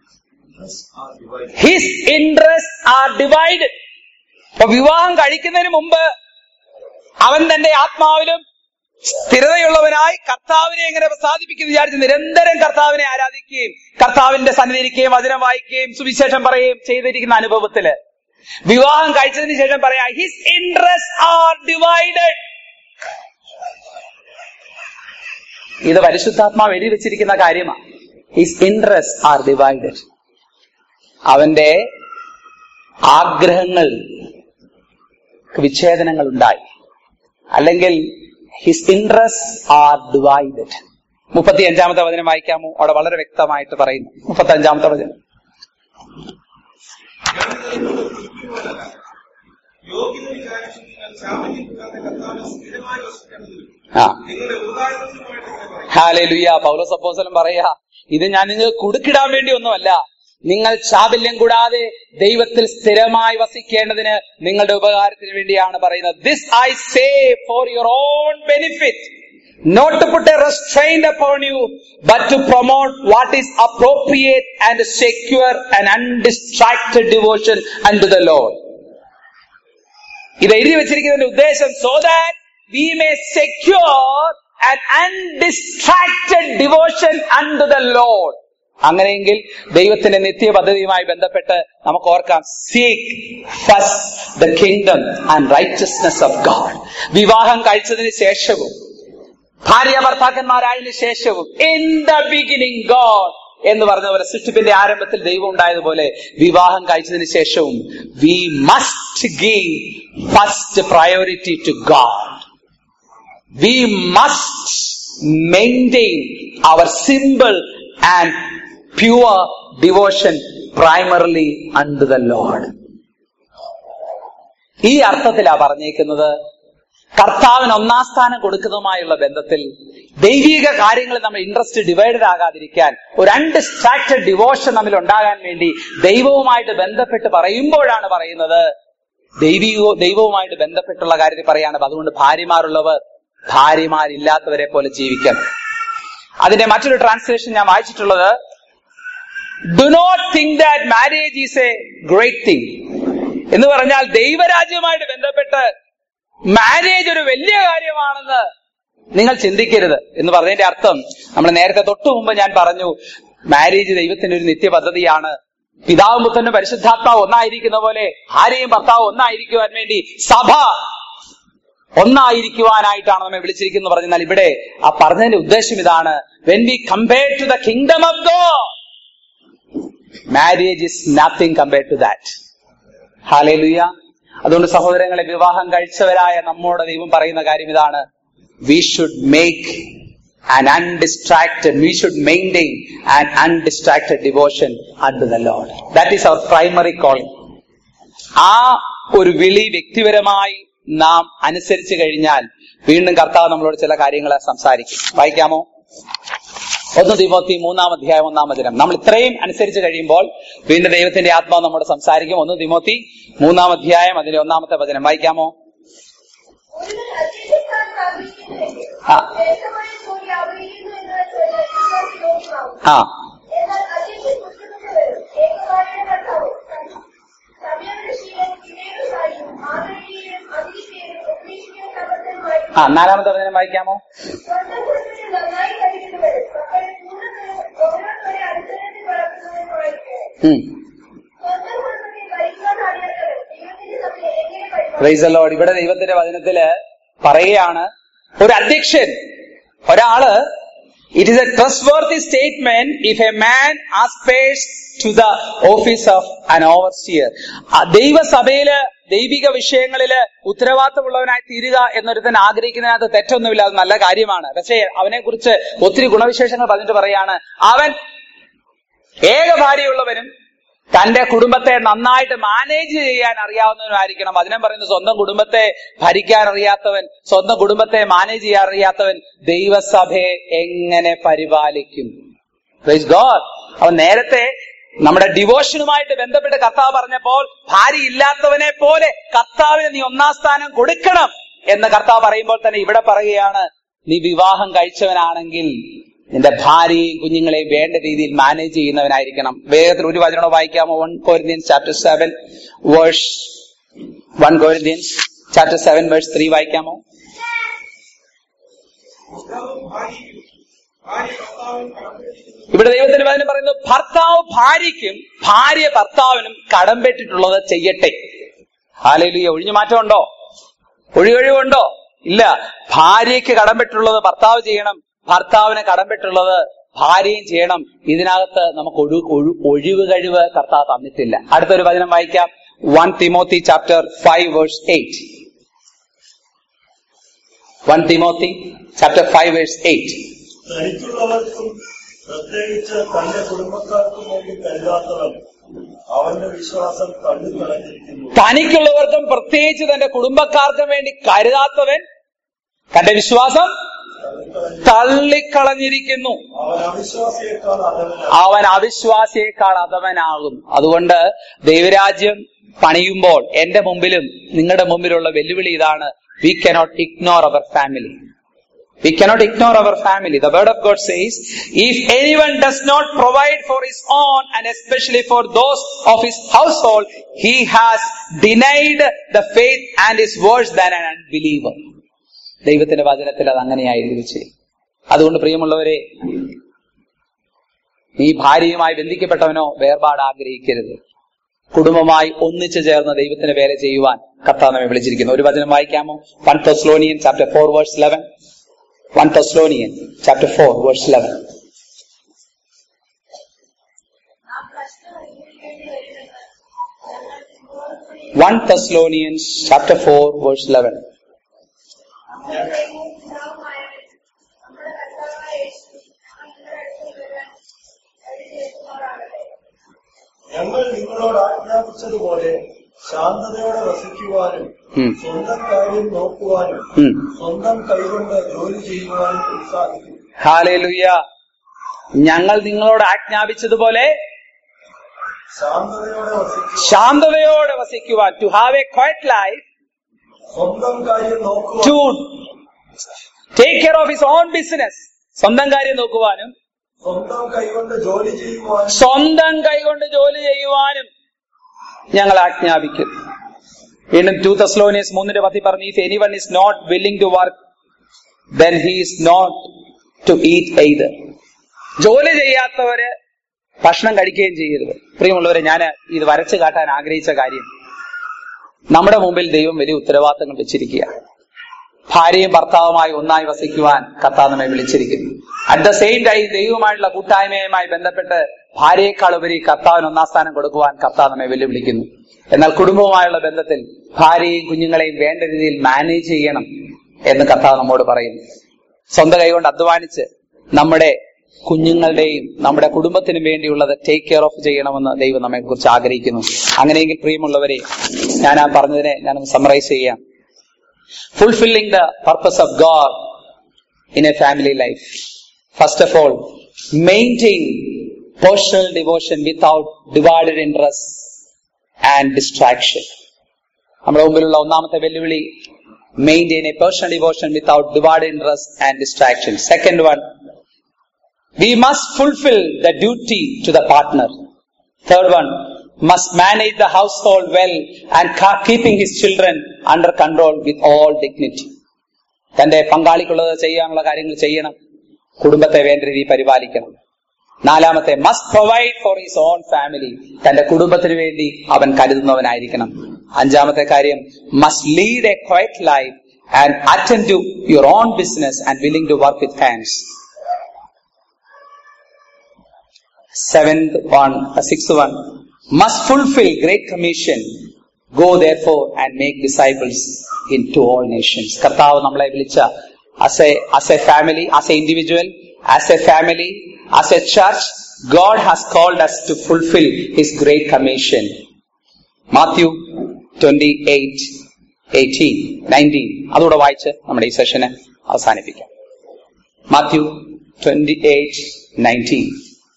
ഹിസ് ഇൻട്രസ്റ്റ് ആർ ഡിവൈഡ് അപ്പൊ വിവാഹം കഴിക്കുന്നതിന് മുമ്പ് അവൻ തന്റെ ആത്മാവിലും സ്ഥിരതയുള്ളവനായി കർത്താവിനെ എങ്ങനെ പ്രസാദിപ്പിക്കുന്നു വിചാരിച്ച് നിരന്തരം കർത്താവിനെ ആരാധിക്കുകയും കർത്താവിന്റെ സന്നിധിയിരിക്കുകയും വചനം വായിക്കുകയും സുവിശേഷം പറയുകയും ചെയ്തിരിക്കുന്ന അനുഭവത്തില് വിവാഹം കഴിച്ചതിന് ശേഷം പറയാം ഹിസ് ഇൻട്രസ്റ്റ് ആർ ഡിവൈഡഡ് ഇത് പരിശുദ്ധാത്മാവ് എഴുതി വെച്ചിരിക്കുന്ന കാര്യമാണ് ഹിസ് ഇൻട്രസ്റ്റ് ആർ ഡിവൈഡഡ് അവന്റെ ആഗ്രഹങ്ങൾ വിച്ഛേദനങ്ങൾ ഉണ്ടായി അല്ലെങ്കിൽ ഹിസ് ഇൻട്രസ്റ്റ് ആർ ഡിവൈഡഡ് മുപ്പത്തി അഞ്ചാമത്തെ വചനം വായിക്കാമോ അവിടെ വളരെ വ്യക്തമായിട്ട് പറയുന്നു മുപ്പത്തി അഞ്ചാമത്തെ വചനം യോഗ്യത വിചാരിച്ചു നിങ്ങൾ ചാമന്യം കൂടാതെ കർത്താവിനെ സ്ഥിരമായി വസിക്കേണ്ടതിലും ആ നിങ്ങളുടെ ഉദാഹരണത്തിനുമായിട്ട് ഇങ്ങനെ പറയും ഹാലേ ലുയ്യ പൗലോസ് അപ്പോസ്തലൻ പറയാ ഇത് ഞാൻ നിങ്ങൾ കുടുക്കിടാൻ വേണ്ടി ഒന്നുമല്ല നിങ്ങൾ ചാബല്യം കൂടാതെ ദൈവത്തിൽ സ്ഥിരമായി വസിക്കേണ്ടതിന് നിങ്ങളുടെ ഉപകാരത്തിന് വേണ്ടിയാണ് പറയുന്നത് this I say for your own benefit not to put a restrained upon you but to promote what is appropriate and secure and undistracted devotion and to the Lord ഇത് എഴുതി വെച്ചിരിക്കുന്നതിന്റെ ഉദ്ദേശം so that we may secure and undistracted devotion unto the Lord അങ്ങനെയെങ്കിൽ ദൈവത്തിന്റെ നിത്യ പദ്ധതിയുമായി ബന്ധപ്പെട്ട് നമുക്ക് ഓർക്കാം seek first the kingdom and righteousness of God വിവാഹം കഴിച്ചതിന് ശേഷവും ഭാര്യ ഭർത്താക്കന്മാരായതിനു ശേഷവും ഇൻ ദ ബിഗിനിങ് ഗോഡ് എന്ന് പറഞ്ഞ പോലെ സൃഷ്ടിപ്പിന്റെ ആരംഭത്തിൽ ദൈവം ഉണ്ടായതുപോലെ വിവാഹം കഴിച്ചതിന് ശേഷവും we must give first priority to God we must maintain our simple and pure devotion primarily unto the Lord ഈ അർത്ഥത്തിലാ പറഞ്ഞേക്കുന്നത് കർത്താവിന് ഒന്നാം സ്ഥാനം കൊടുക്കുന്നതുമായുള്ള ബന്ധത്തിൽ ദൈവിക കാര്യങ്ങളിൽ നമ്മൾ ഇൻട്രസ്റ്റ് ഡിവൈഡഡ് ആകാതിരിക്കാൻ ഒരു അൺഡിസ്ട്രാക്റ്റഡ് ഡിവോഷൻ നമ്മിൽ ഉണ്ടാകാൻ വേണ്ടി ദൈവവുമായിട്ട് ബന്ധപ്പെട്ട് പറയുമ്പോഴാണ് പറയുന്നത് ദൈവികോ ദൈവവുമായിട്ട് ബന്ധപ്പെട്ടുള്ള കാര്യത്തിൽ പറയാണ് അതുകൊണ്ട് ഭാര്യമാരുള്ളവർ ഭാര്യമാരില്ലാത്തവരെ പോലെ ജീവിക്കണം അതിന്റെ മറ്റൊരു ട്രാൻസ്ലേഷൻ ഞാൻ വായിച്ചിട്ടുള്ളത് do not think that marriage is a great thing എന്ന് പറഞ്ഞാൽ ദൈവരാജ്യവുമായിട്ട് ബന്ധപ്പെട്ട് മാരേജ് ഒരു വലിയ കാര്യമാണെന്ന് നിങ്ങൾ ചിന്തിക്കരുത് എന്ന് പറഞ്ഞതിന്റെ അർത്ഥം നമ്മൾ നേരത്തെ തൊട്ടു മുമ്പ് ഞാൻ പറഞ്ഞു മാരേജ് ദൈവത്തിന്റെ ഒരു നിത്യ പദ്ധതിയാണ് പിതാവും പുത്രനും പരിശുദ്ധാത്മാവ് ഒന്നായിരിക്കുന്ന പോലെ ഭാര്യയും ഭർത്താവും ഒന്നായിരിക്കുവാൻ വേണ്ടി സഭ ഒന്നായിരിക്കുവാനായിട്ടാണ് നമ്മെ വിളിച്ചിരിക്കുന്നത് പറഞ്ഞാൽ ഇവിടെ ആ പറഞ്ഞതിന്റെ ഉദ്ദേശം ഇതാണ് when we compare to the kingdom of God marriage is nothing compare to that hallelujah അതുകൊണ്ട് സഹോദരങ്ങളെ വിവാഹം കഴിച്ചവരായ നമ്മോട് ദൈവം പറയുന്ന കാര്യം ഇതാണ് we should make an undistracted we should maintain an undistracted devotion unto the Lord that is our primary calling ആ ഒരു വിളി വ്യക്തിപരമായി നാം അനുസരിച്ച് കഴിഞ്ഞാൽ വീണ്ടും കർത്താവ് നമ്മളോട് ചില കാര്യങ്ങൾ സംസാരിക്കും വായിക്കാമോ ഒന്ന് തിമോത്തി മൂന്നാം അധ്യായം ഒന്നാം വചനം നമ്മൾ ഇത്രയും അനുസരിച്ച് കഴിയുമ്പോൾ വീണ്ടും ദൈവത്തിന്റെ ആത്മാവ് നമ്മോട് സംസാരിക്കും ഒന്ന് തിമോത്തി മൂന്നാം അധ്യായം അതിന്റെ ഒന്നാമത്തെ വചനം വായിക്കാമോ ഒരുവൻ അധ്യക്ഷസ്ഥാനം ആഗ്രഹിക്കുന്നുവെങ്കിൽ ആ. ശ്രേഷ്ഠമായ ജോലി ആഗ്രഹിക്കുന്നു എന്ന് വിശ്വാസി യോഗ്യമാകും. ആ എന്നാൽ അധ്യക്ഷൻ ബുദ്ധിമുട്ടുവരും ഏകവായുടെ ഭർത്താവും സമയവൃഷിയും വിവേകശാലിയും ആദരണീയനും അതിശയനും ആ നാലാമത്തെ വചനം വായിക്കാമോ സ്വന്തം കുടുംബത്തിൽ നന്നായി കഴിക്കുന്നവരും മക്കളെ പൂർണ്ണതയും ഓരോരുത്തരെ അനുസരണത്തിൽ വളർത്തുന്നവരും ആയിരിക്കണം ഉം സ്വന്തം കുടുംബത്തിൽ ഭരിക്കാൻ അറിയാത്തവർ ദൈവത്തിന്റെ സഭയെ എങ്ങനെ പരിപാലിക്കും പ്രൈസ് ലോഡ് ഇവിടെ ദൈവത്തിന്റെ വചനത്തില് പറയുകയാണ് ഒരു അധ്യക്ഷൻ ഒരാള് it is a trustworthy statement if a man aspires to the office of an overseer ദൈവസഭയില് ദൈവിക വിഷയങ്ങളില് ഉത്തരവാദിത്തമുള്ളവനായി തീരുക എന്നൊരുത്തൻ ആഗ്രഹിക്കുന്നതിനകത്ത് തെറ്റൊന്നുമില്ല അത് നല്ല കാര്യമാണ് പക്ഷേ അവനെ കുറിച്ച് ഒത്തിരി ഗുണവിശേഷങ്ങൾ പറഞ്ഞിട്ട് പറയാണ് അവൻ ഏക ഭാര്യയുള്ളവനും തന്റെ കുടുംബത്തെ നന്നായിട്ട് മാനേജ് ചെയ്യാൻ അറിയാവുന്നവനായിരിക്കണം അതിനെ പറയുന്നത് സ്വന്തം കുടുംബത്തെ ഭരിക്കാൻ അറിയാത്തവൻ സ്വന്തം കുടുംബത്തെ മാനേജ് ചെയ്യാൻ അറിയാത്തവൻ ദൈവസഭയെ എങ്ങനെ പരിപാലിക്കും Praise God. അവൻ നേരത്തെ നമ്മുടെ ഡിവോഷനുമായിട്ട് ബന്ധപ്പെട്ട് കർത്താവ് പറഞ്ഞപ്പോൾ ഭാര്യ ഇല്ലാത്തവനെ പോലെ കർത്താവിന് നീ ഒന്നാം സ്ഥാനം കൊടുക്കണം എന്ന് കർത്താവ് പറയുമ്പോൾ തന്നെ ഇവിടെ പറയുകയാണ് നീ വിവാഹം കഴിച്ചവനാണെങ്കിൽ നിന്റെ ഭാര്യയും കുഞ്ഞുങ്ങളെയും വേണ്ട രീതിയിൽ മാനേജ് ചെയ്യുന്നവനായിരിക്കണം വേഗത്തിൽ ഒരു വചനം വായിക്കാമോ one Corinthians chapter seven verse one Corinthians chapter seven verse three വായിക്കാമോ ഭർത്താവും ഭാര്യയും ഭാര്യ ഭർത്താവിനും കടപ്പെട്ടിരിക്കുന്നു ഇവിടെ ദൈവത്തിന് വചനം പറയുന്നു ഭർത്താവ് ഭാര്യയ്ക്കും ഭാര്യ ഭർത്താവിനും കടംപെട്ടിട്ടുള്ളത് ചെയ്യട്ടെ ഹാലയിലുയ ഒഴിഞ്ഞു മാറ്റമുണ്ടോ ഒഴിയൊഴിവുണ്ടോ ഇല്ല ഭാര്യയ്ക്ക് കടംപെട്ടുള്ളത് ഭർത്താവ് ചെയ്യണം ഭർത്താവിന് കടംപെട്ടുള്ളത് ഭാര്യയും ചെയ്യണം ഇതിനകത്ത് നമുക്ക് ഒഴു ഒഴു ഒഴിവ് കഴിവ് കർത്താവ് തന്നിട്ടില്ല അടുത്തൊരു വചനം വായിക്കാം one Timothy chapter five verse eight one Timothy chapter five verse eight തനിക്കുള്ളവർക്കും പ്രത്യേകിച്ച് തന്റെ കുടുംബക്കാർക്കും വേണ്ടി കരുതാത്തവൻ അവന്റെ വിശ്വാസം കണ്ടു കളഞ്ഞിരിക്കുന്നു തനിക്കുള്ളവർക്കും പ്രത്യേകിച്ച് തന്റെ കുടുംബക്കാർക്കും വേണ്ടി കരുതാത്തവൻ തന്റെ വിശ്വാസം തള്ളിക്കളഞ്ഞിരിക്കുന്നു അവൻ അവിശ്വാസിയേക്കാൾ അതവനാണ് അവൻ അവിശ്വാസിയേക്കാൾ അധവനാകും അതുകൊണ്ട് ദൈവരാജ്യം പണിയുമ്പോൾ എന്റെ മുമ്പിലും നിങ്ങളുടെ മുമ്പിലുള്ള വെല്ലുവിളി ഇതാണ് we cannot ignore our family We cannot ignore our family. The word of God says, if anyone does not provide for his own and especially for those of his household, he has denied the faith and is worse than an unbeliever. ദൈവത്തിന്റെ വചനത്തിൽ അത് അങ്ങനെയായി എഴുതി വെച്ച് അതുകൊണ്ട് പ്രിയമുള്ളവരെ നീ ഭാര്യയുമായി ബന്ധിക്കപ്പെട്ടവനോ വേർപാട് ആഗ്രഹിക്കരുത് കുടുംബമായി ഒന്നിച്ചു ചേർന്ന് ദൈവത്തിന് വേല ചെയ്യുവാൻ കർത്താവ് നമ്മെ വിളിച്ചിരിക്കുന്നു ഒരു വചനം വായിക്കാമോ one Thessalonian chapter four verse eleven 1 Thessalonian chapter 4 verse 11. നാം കഷ്ടം അനുഭവിക്കേണ്ടി വരുമെന്ന് ഞങ്ങൾ നിങ്ങളോട് കൂടി 1 Thessalonians chapter 4 verse 11. നമ്മുടെ ദൈവവും പിതാവുമായവൻ നമ്മുടെ കർത്താവായ യേശു ഞങ്ങൾ നിങ്ങളുടെ അടുക്കൽ വരാൻ വഴി ചെയ്യുമാറാകട്ടെ ഞങ്ങൾ നിങ്ങളോട് ആജ്ഞാപിച്ചതുപോലെ ശാന്തതയോടെ വസിക്കുവാനും ഉം. സ്വന്തം കാര്യം നോക്കുവാനും ഉം. സ്വന്തം കൈകൊണ്ട് ജോലി ചെയ്യുവാനും ഉത്സാഹിക്കും ഹാലേലുയ്യ ഞങ്ങൾ നിങ്ങളോട് ആജ്ഞാപിച്ചതുപോലെ ശാന്തതയോടെ വസിക്കുവാൻ ശാന്തതയോടെ വസിക്കുവാൻ to have a quiet life സ്വന്തം കാര്യം നോക്കുവാൻ to take care of his own business സ്വന്തം കാര്യം നോക്കുവാനും സ്വന്തം കൈകൊണ്ട് ജോലി ചെയ്യുവാനും സ്വന്തം കൈകൊണ്ട് ജോലി ചെയ്യുവാനും ഞങ്ങൾ ആജ്ഞാപിക്കും വീണ്ടും ടു തസ്ലോനിയസ് മൂന്നിന്റെ പത്തി പറഞ്ഞു if any one is not willing to work then he is not to eat എയ്ത് ജോലി ചെയ്യാത്തവര് ഭക്ഷണം കഴിക്കുകയും ചെയ്യരുത് പ്രിയമുള്ളവരെ ഞാൻ ഇത് വരച്ചു കാട്ടാൻ ആഗ്രഹിച്ച കാര്യം നമ്മുടെ മുമ്പിൽ ദൈവം വലിയ ഉത്തരവാദിത്തങ്ങൾ വെച്ചിരിക്കുക ഭാര്യയും ഭർത്താവുമായി ഒന്നായി വസിക്കുവാൻ കർത്താവ് നമ്മെ വിളിച്ചിരിക്കുന്നു അറ്റ് ദ സെയിം ടൈം ദൈവവുമായിട്ടുള്ള കൂട്ടായ്മയുമായി ബന്ധപ്പെട്ട് ഭാര്യയെക്കാൾ ഉപരി കർത്താവിന് ഒന്നാം സ്ഥാനം കൊടുക്കുവാൻ കർത്താവ് നമ്മെ വെല്ലുവിളിക്കുന്നു എന്നാൽ കുടുംബവുമായുള്ള ബന്ധത്തിൽ ഭാര്യയും കുഞ്ഞുങ്ങളെയും വേണ്ട രീതിയിൽ മാനേജ് ചെയ്യണം എന്ന് കർത്താവ് നമ്മോട് പറയുന്നു സ്വന്തം കൈകൊണ്ട് അധ്വാനിച്ച് നമ്മുടെ കുഞ്ഞുങ്ങളുടെയും നമ്മുടെ കുടുംബത്തിനും വേണ്ടിയുള്ളത് ടേക്ക് കെയർ ഓഫ് ചെയ്യണമെന്ന് ദൈവം നമ്മെ കുറിച്ച് ആഗ്രഹിക്കുന്നു അങ്ങനെയെങ്കിൽ പ്രിയമുള്ളവരെ ഞാൻ ആ പറഞ്ഞതിനെ ഞാനൊന്ന് സമ്മറൈസ് ചെയ്യാം fulfilling the purpose of God in a family life. First of all, maintain personal devotion without divided interest and distraction. നമ്മുടെ മുമ്പിലുള്ള ഒന്നാമത്തെ വെല്ലുവിളി maintain a personal devotion without divide interest and distraction second one we must fulfil the duty to the partner Third one, must manage the household well and ca- keeping his children under control with all dignity. തന്റെ പങ്കാളിക്കുള്ളത് ചെയ്യാനുള്ള കാര്യങ്ങൾ ചെയ്യണം കുടുംബത്തെ വേണ്ട രീതിയിൽ പരിപാലിക്കണം നാലാമത്തെ must provide for his own family തന്റെ കുടുംബത്തിന് വേണ്ടി അവൻ കരുതുന്നവനായിരിക്കണം അഞ്ചാമത്തെ കാര്യം must lead a quiet life and attend to your own business and willing to work with hands seventh one six one must fulfil great commission go therefore and make disciples into all nations കർത്താവ് നമ്മളെ വിളിച്ച as a as a family as a individual as a family as a church God has called us to fulfil his great commission Matthew twenty eight eighteen nineteen അതുകൂടെ വായിച്ച് നമ്മുടെ ഈ സെഷന് അവസാനിപ്പിക്കാം Matthew twenty eight nineteen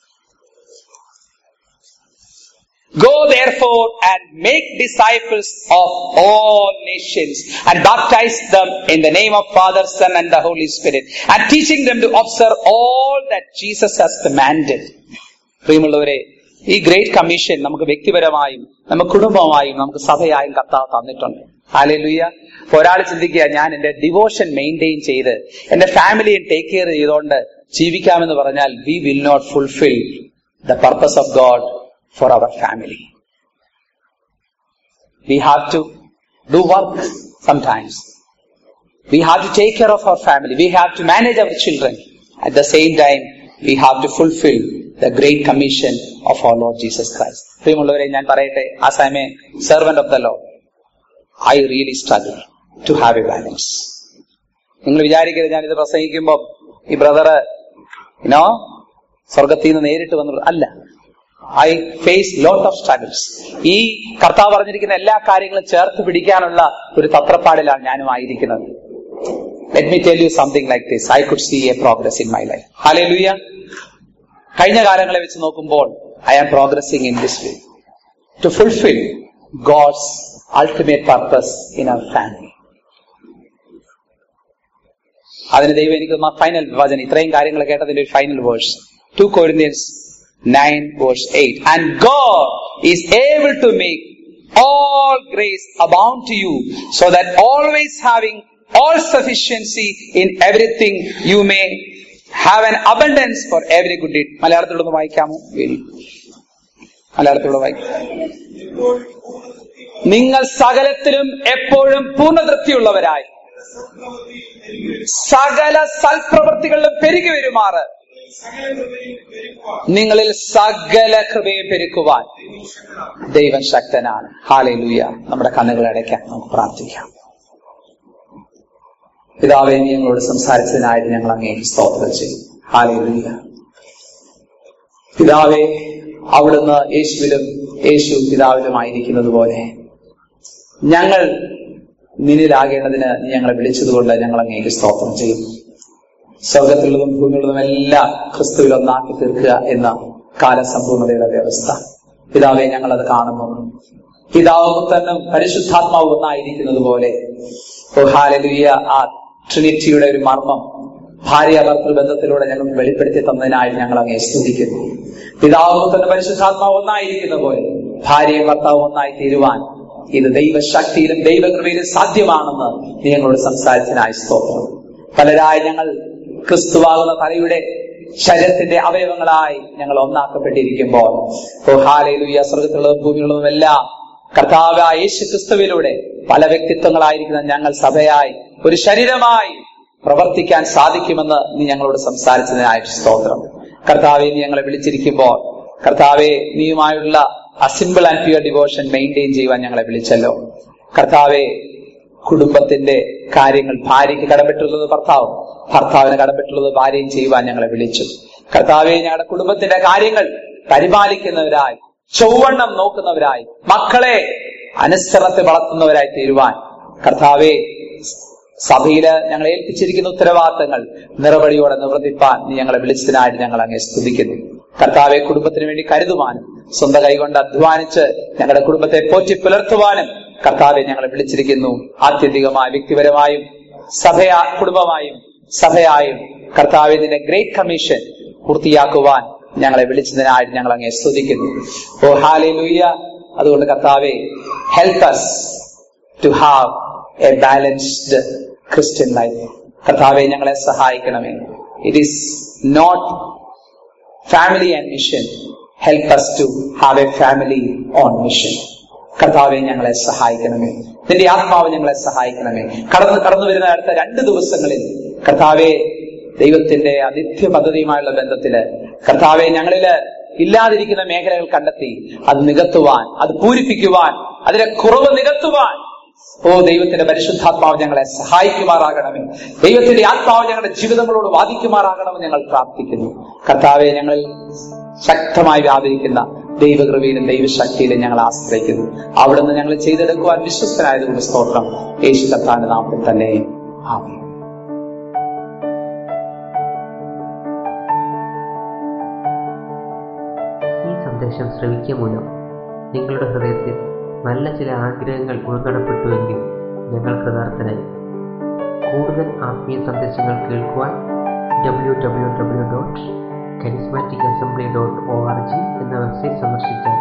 Go therefore and make disciples of all nations and baptize them in the name of Father, Son and the Holy Spirit and teaching them to observe all that Jesus has commanded. പ്രിയമുള്ളവരെ ഈ great commission നമുക്ക് വ്യക്തിപരമായും നമുക്ക് കുടുംബമായും നമുക്ക് സഭയായും കർത്താവ് തന്നിട്ടുണ്ട് ഹാലലുയ്യ ഒരാൾ ചിന്തിക്കുക ഞാൻ എന്റെ ഡിവോഷൻ മെയിൻറ്റെയിൻ ചെയ്ത് എന്റെ ഫാമിലിയെ ടേക്ക് കെയർ ചെയ്തുകൊണ്ട് ജീവിക്കാമെന്ന് പറഞ്ഞാൽ we will not fulfil the purpose of God for our family. We have to do work sometimes. We have to take care of our family. We have to manage our children. At the same time, we have to fulfill the great commission of our Lord Jesus Christ. പ്രിയമുള്ളവരെ ഞാൻ പറയട്ടെ as I am a servant of the Lord I really struggle to have a balance നിങ്ങൾ വിചാരിക്കരുത് ഞാൻ ഇത് പ്രസംഗിക്കുമ്പോൾ ഈ brother ഇനോ സ്വർഗത്തിൽ നിന്ന് നേരിട്ട് വന്നു അല്ല I face lot of struggles ഈ കർത്താവ് പറഞ്ഞിരിക്കുന്ന എല്ലാ കാര്യങ്ങളും ചേർത്ത് പിടിക്കാനുള്ള ഒരു തത്രപ്പാടിലാണ് ഞാനും ആയിരിക്കുന്നത് let me tell you something like this I could see a progress in my life hallelujah കഴിഞ്ഞ കാലങ്ങളെ വെച്ച് നോക്കുമ്പോൾ I am progressing in this way to fulfil God's ultimate purpose in our family അതിന് ദൈവം എനിക്ക് final വചനം ഇത്രയും കാര്യങ്ങൾ കേട്ടതിന്റെ ഒരു final verse two Corinthians 9 verse 8 and God is able to make all grace abound to you so that always having all sufficiency in everything you may have an abundance for every good deed മലയാളത്തിലൊന്ന് വായിക്കാമോ വേരി മലയാളത്തിലൂടെ വായിക്കാം ഇപ്പോൾ പൂർണ്ണതൃപ്തി നിങ്ങൾ സകലത്തിലും എപ്പോഴും പൂർണ്ണതൃപ്തിയുള്ളവരായി സത്പ്രവൃത്തിയിൽ പെരുകി സകല സൽപ്രവൃത്തികളിലും പെരുകി വരുമാറ് സകല കൃപയും പെരുക്കുവാൻ നിങ്ങളിൽ സകല കൃപയും പെരുക്കുവാൻ ദൈവം ശക്തനാണ് ദൈവം ശക്തനാണ് ഹാലയിലൂയ നമ്മുടെ കണ്ണുകൾ അടയ്ക്കാം നമുക്ക് പ്രാർത്ഥിക്കാം പിതാവെ നീ ഞങ്ങളോട് സംസാരിച്ചതിനായിട്ട് ഞങ്ങൾ അങ്ങേക്ക് സ്തോത്രം ചെയ്യും ഹാലയിലൂയ പിതാവെ അവിടുന്ന് യേശുവിലും യേശു പിതാവിലുമായിരിക്കുന്നത് പോലെ ഞങ്ങൾ നിന്നിലാകേണ്ടതിന് നീ ഞങ്ങളെ വിളിച്ചതുകൊണ്ട് ഞങ്ങൾ അങ്ങേക്ക് സ്തോത്രം ചെയ്യും സ്വർഗത്തിലുള്ളതും ഭൂമിയുള്ളതും എല്ലാം ക്രിസ്തുവിൽ ഒന്നാക്കി തീർക്കുക എന്ന കാലസമ്പൂർണതയുടെ വ്യവസ്ഥ പിതാവെ ഞങ്ങൾ അത് കാണുന്നു പിതാവും പുത്രനും പരിശുദ്ധാത്മാവും ഒന്നായിരിക്കുന്നത് പോലെ ഓ ഹാലലുയ ആ ട്രിനിറ്റിയുടെ ഒരു മർമ്മം ഭാര്യ ഭർത്തൃ ബന്ധത്തിലൂടെ ഞങ്ങൾ വെളിപ്പെടുത്തി തന്നതിനായി ഞങ്ങൾ അങ്ങേ സ്തുതിക്കുന്നു പിതാവും പുത്രനും പരിശുദ്ധാത്മാവ് ഒന്നായിരിക്കുന്ന പോലെ ഭാര്യയും ഭർത്താവും ഒന്നായി തീരുവാൻ ഇത് ദൈവശക്തിയിലും ദൈവകൃപയിലും സാധ്യമാണെന്ന് നീ ഞങ്ങളോട് സംസാരിച്ചതിനായി സ്തോത്രം പലരായി ഞങ്ങൾ ക്രിസ്തുവാകുന്ന തലയുടെ ശരീരത്തിന്റെ അവയവങ്ങളായി ഞങ്ങൾ ഒന്നാക്കപ്പെട്ടിരിക്കുമ്പോൾ ഓ ഹാലയിലുയ സ്വർഗത്തിലുള്ളതും ഭൂമിയുള്ളതും എല്ലാം കർത്താവായ യേശു ക്രിസ്തുവിലൂടെ പല വ്യക്തിത്വങ്ങളായിരിക്കുന്ന ഞങ്ങൾ സഭയായി ഒരു ശരീരമായി പ്രവർത്തിക്കാൻ സാധിക്കുമെന്ന് നീ ഞങ്ങളോട് സംസാരിച്ചതിനായിട്ട് സ്തോത്രം കർത്താവെ നീ ഞങ്ങളെ വിളിച്ചിരിക്കുമ്പോൾ കർത്താവെ നീയുമായുള്ള ആ simple and pure devotion maintain ചെയ്യുവാൻ ഞങ്ങളെ വിളിച്ചല്ലോ കർത്താവെ കുടുംബത്തിന്റെ കാര്യങ്ങൾ ഭാര്യയ്ക്ക് കടപ്പെട്ടുള്ളത് ഭർത്താവും ഭർത്താവിന് കടപ്പെട്ടുള്ളത് ഭാര്യയും ചെയ്യുവാൻ ഞങ്ങളെ വിളിച്ചു കർത്താവെ ഞങ്ങളുടെ കുടുംബത്തിന്റെ കാര്യങ്ങൾ പരിപാലിക്കുന്നവരായി ചൊവ്വണ്ണം നോക്കുന്നവരായി മക്കളെ അനുസരണത്തെ വളർത്തുന്നവരായി തീരുവാൻ കർത്താവെ സഭയില് ഞങ്ങൾ ഏൽപ്പിച്ചിരിക്കുന്ന ഉത്തരവാദിത്തങ്ങൾ നിറവഴിയോടെ നിവർത്തിപ്പാൻ നീ ഞങ്ങളെ വിളിച്ചതിനായിട്ട് ഞങ്ങൾ അങ്ങേ സ്തുതിക്കുന്നു കർത്താവെ കുടുംബത്തിന് വേണ്ടി കരുതുവാനും സ്വന്തം കൈകൊണ്ട് അധ്വാനിച്ച് ഞങ്ങളുടെ കുടുംബത്തെ പോറ്റി പുലർത്തുവാനും കർത്താവെ ഞങ്ങളെ വിളിച്ചിരിക്കുന്നു ആത്യന്തികമായി വ്യക്തിപരമായും സഭയാ കുടുംബമായും സഭയായും കർത്താവെ നിന്റെ ഗ്രേറ്റ് കമ്മീഷൻ പൂർത്തിയാക്കുവാൻ ഞങ്ങളെ വിളിച്ചതിനായിട്ട് ഞങ്ങൾ അങ്ങേ സ്തുതിക്കുന്നു ഓ ഹാലേ ലൂയ്യ അതുകൊണ്ട് കർത്താവെ help us to have a balanced Christian life. കർത്താവെ ഞങ്ങളെ സഹായിക്കണമേ it is not family and mission help us to have a family on mission കർത്താവെ ഞങ്ങളെ സഹായിക്കണമേ നിന്റെ ആത്മാവ് ഞങ്ങളെ സഹായിക്കണമേ കടന്നു കടന്നു വരുന്ന അടുത്ത രണ്ട് ദിവസങ്ങളിൽ കർത്താവെ ദൈവത്തിന്റെ അതിഥ്യ പദ്ധതിയുമായുള്ള ബന്ധത്തില് കർത്താവെ ഞങ്ങളില് ഇല്ലാതിരിക്കുന്ന മേഖലകൾ കണ്ടെത്തി അത് നികത്തുവാൻ അത് പൂരിപ്പിക്കുവാൻ അതിലെ കുറവ് നികത്തുവാൻ ഓ ദൈവത്തിന്റെ പരിശുദ്ധാത്മാവ് ഞങ്ങളെ സഹായിക്കുമാറാകണമേ ദൈവത്തിന്റെ ആത്മാവ് ഞങ്ങളുടെ ജീവിതങ്ങളോട് വാദിക്കുമാറാകണമെന്ന് ഞങ്ങൾ പ്രാർത്ഥിക്കുന്നു കർത്താവെ ഞങ്ങളിൽ ശക്തമായി വ്യാപരിക്കുന്ന ദൈവകൃപയിലും ദൈവശക്തിയിലും ഞങ്ങൾ ആശ്രയിക്കുന്നു അവിടുന്ന് ഞങ്ങൾ ചെയ്തെടുക്കുവാൻ വിശ്വസ്തനായതുകൊണ്ട് സ്തോത്രം യേശു കർത്താന്റെ നാമത്തിൽ തന്നെ ആമേൻ ഈ സന്ദേശം ശ്രവിക്കുക മൂലം നിങ്ങളുടെ ഹൃദയത്തിൽ നല്ല ചില ആഗ്രഹങ്ങൾ ഉൾക്കടപ്പെട്ടുവെങ്കിൽ ഞങ്ങൾ കൃതാർത്ഥനായി കൂടുതൽ ആത്മീയ സന്ദേശങ്ങൾ കേൾക്കുവാൻ W W W dot charismatic assembly dot O R G എന്ന വെബ്സൈറ്റ് സന്ദർശിച്ചാൽ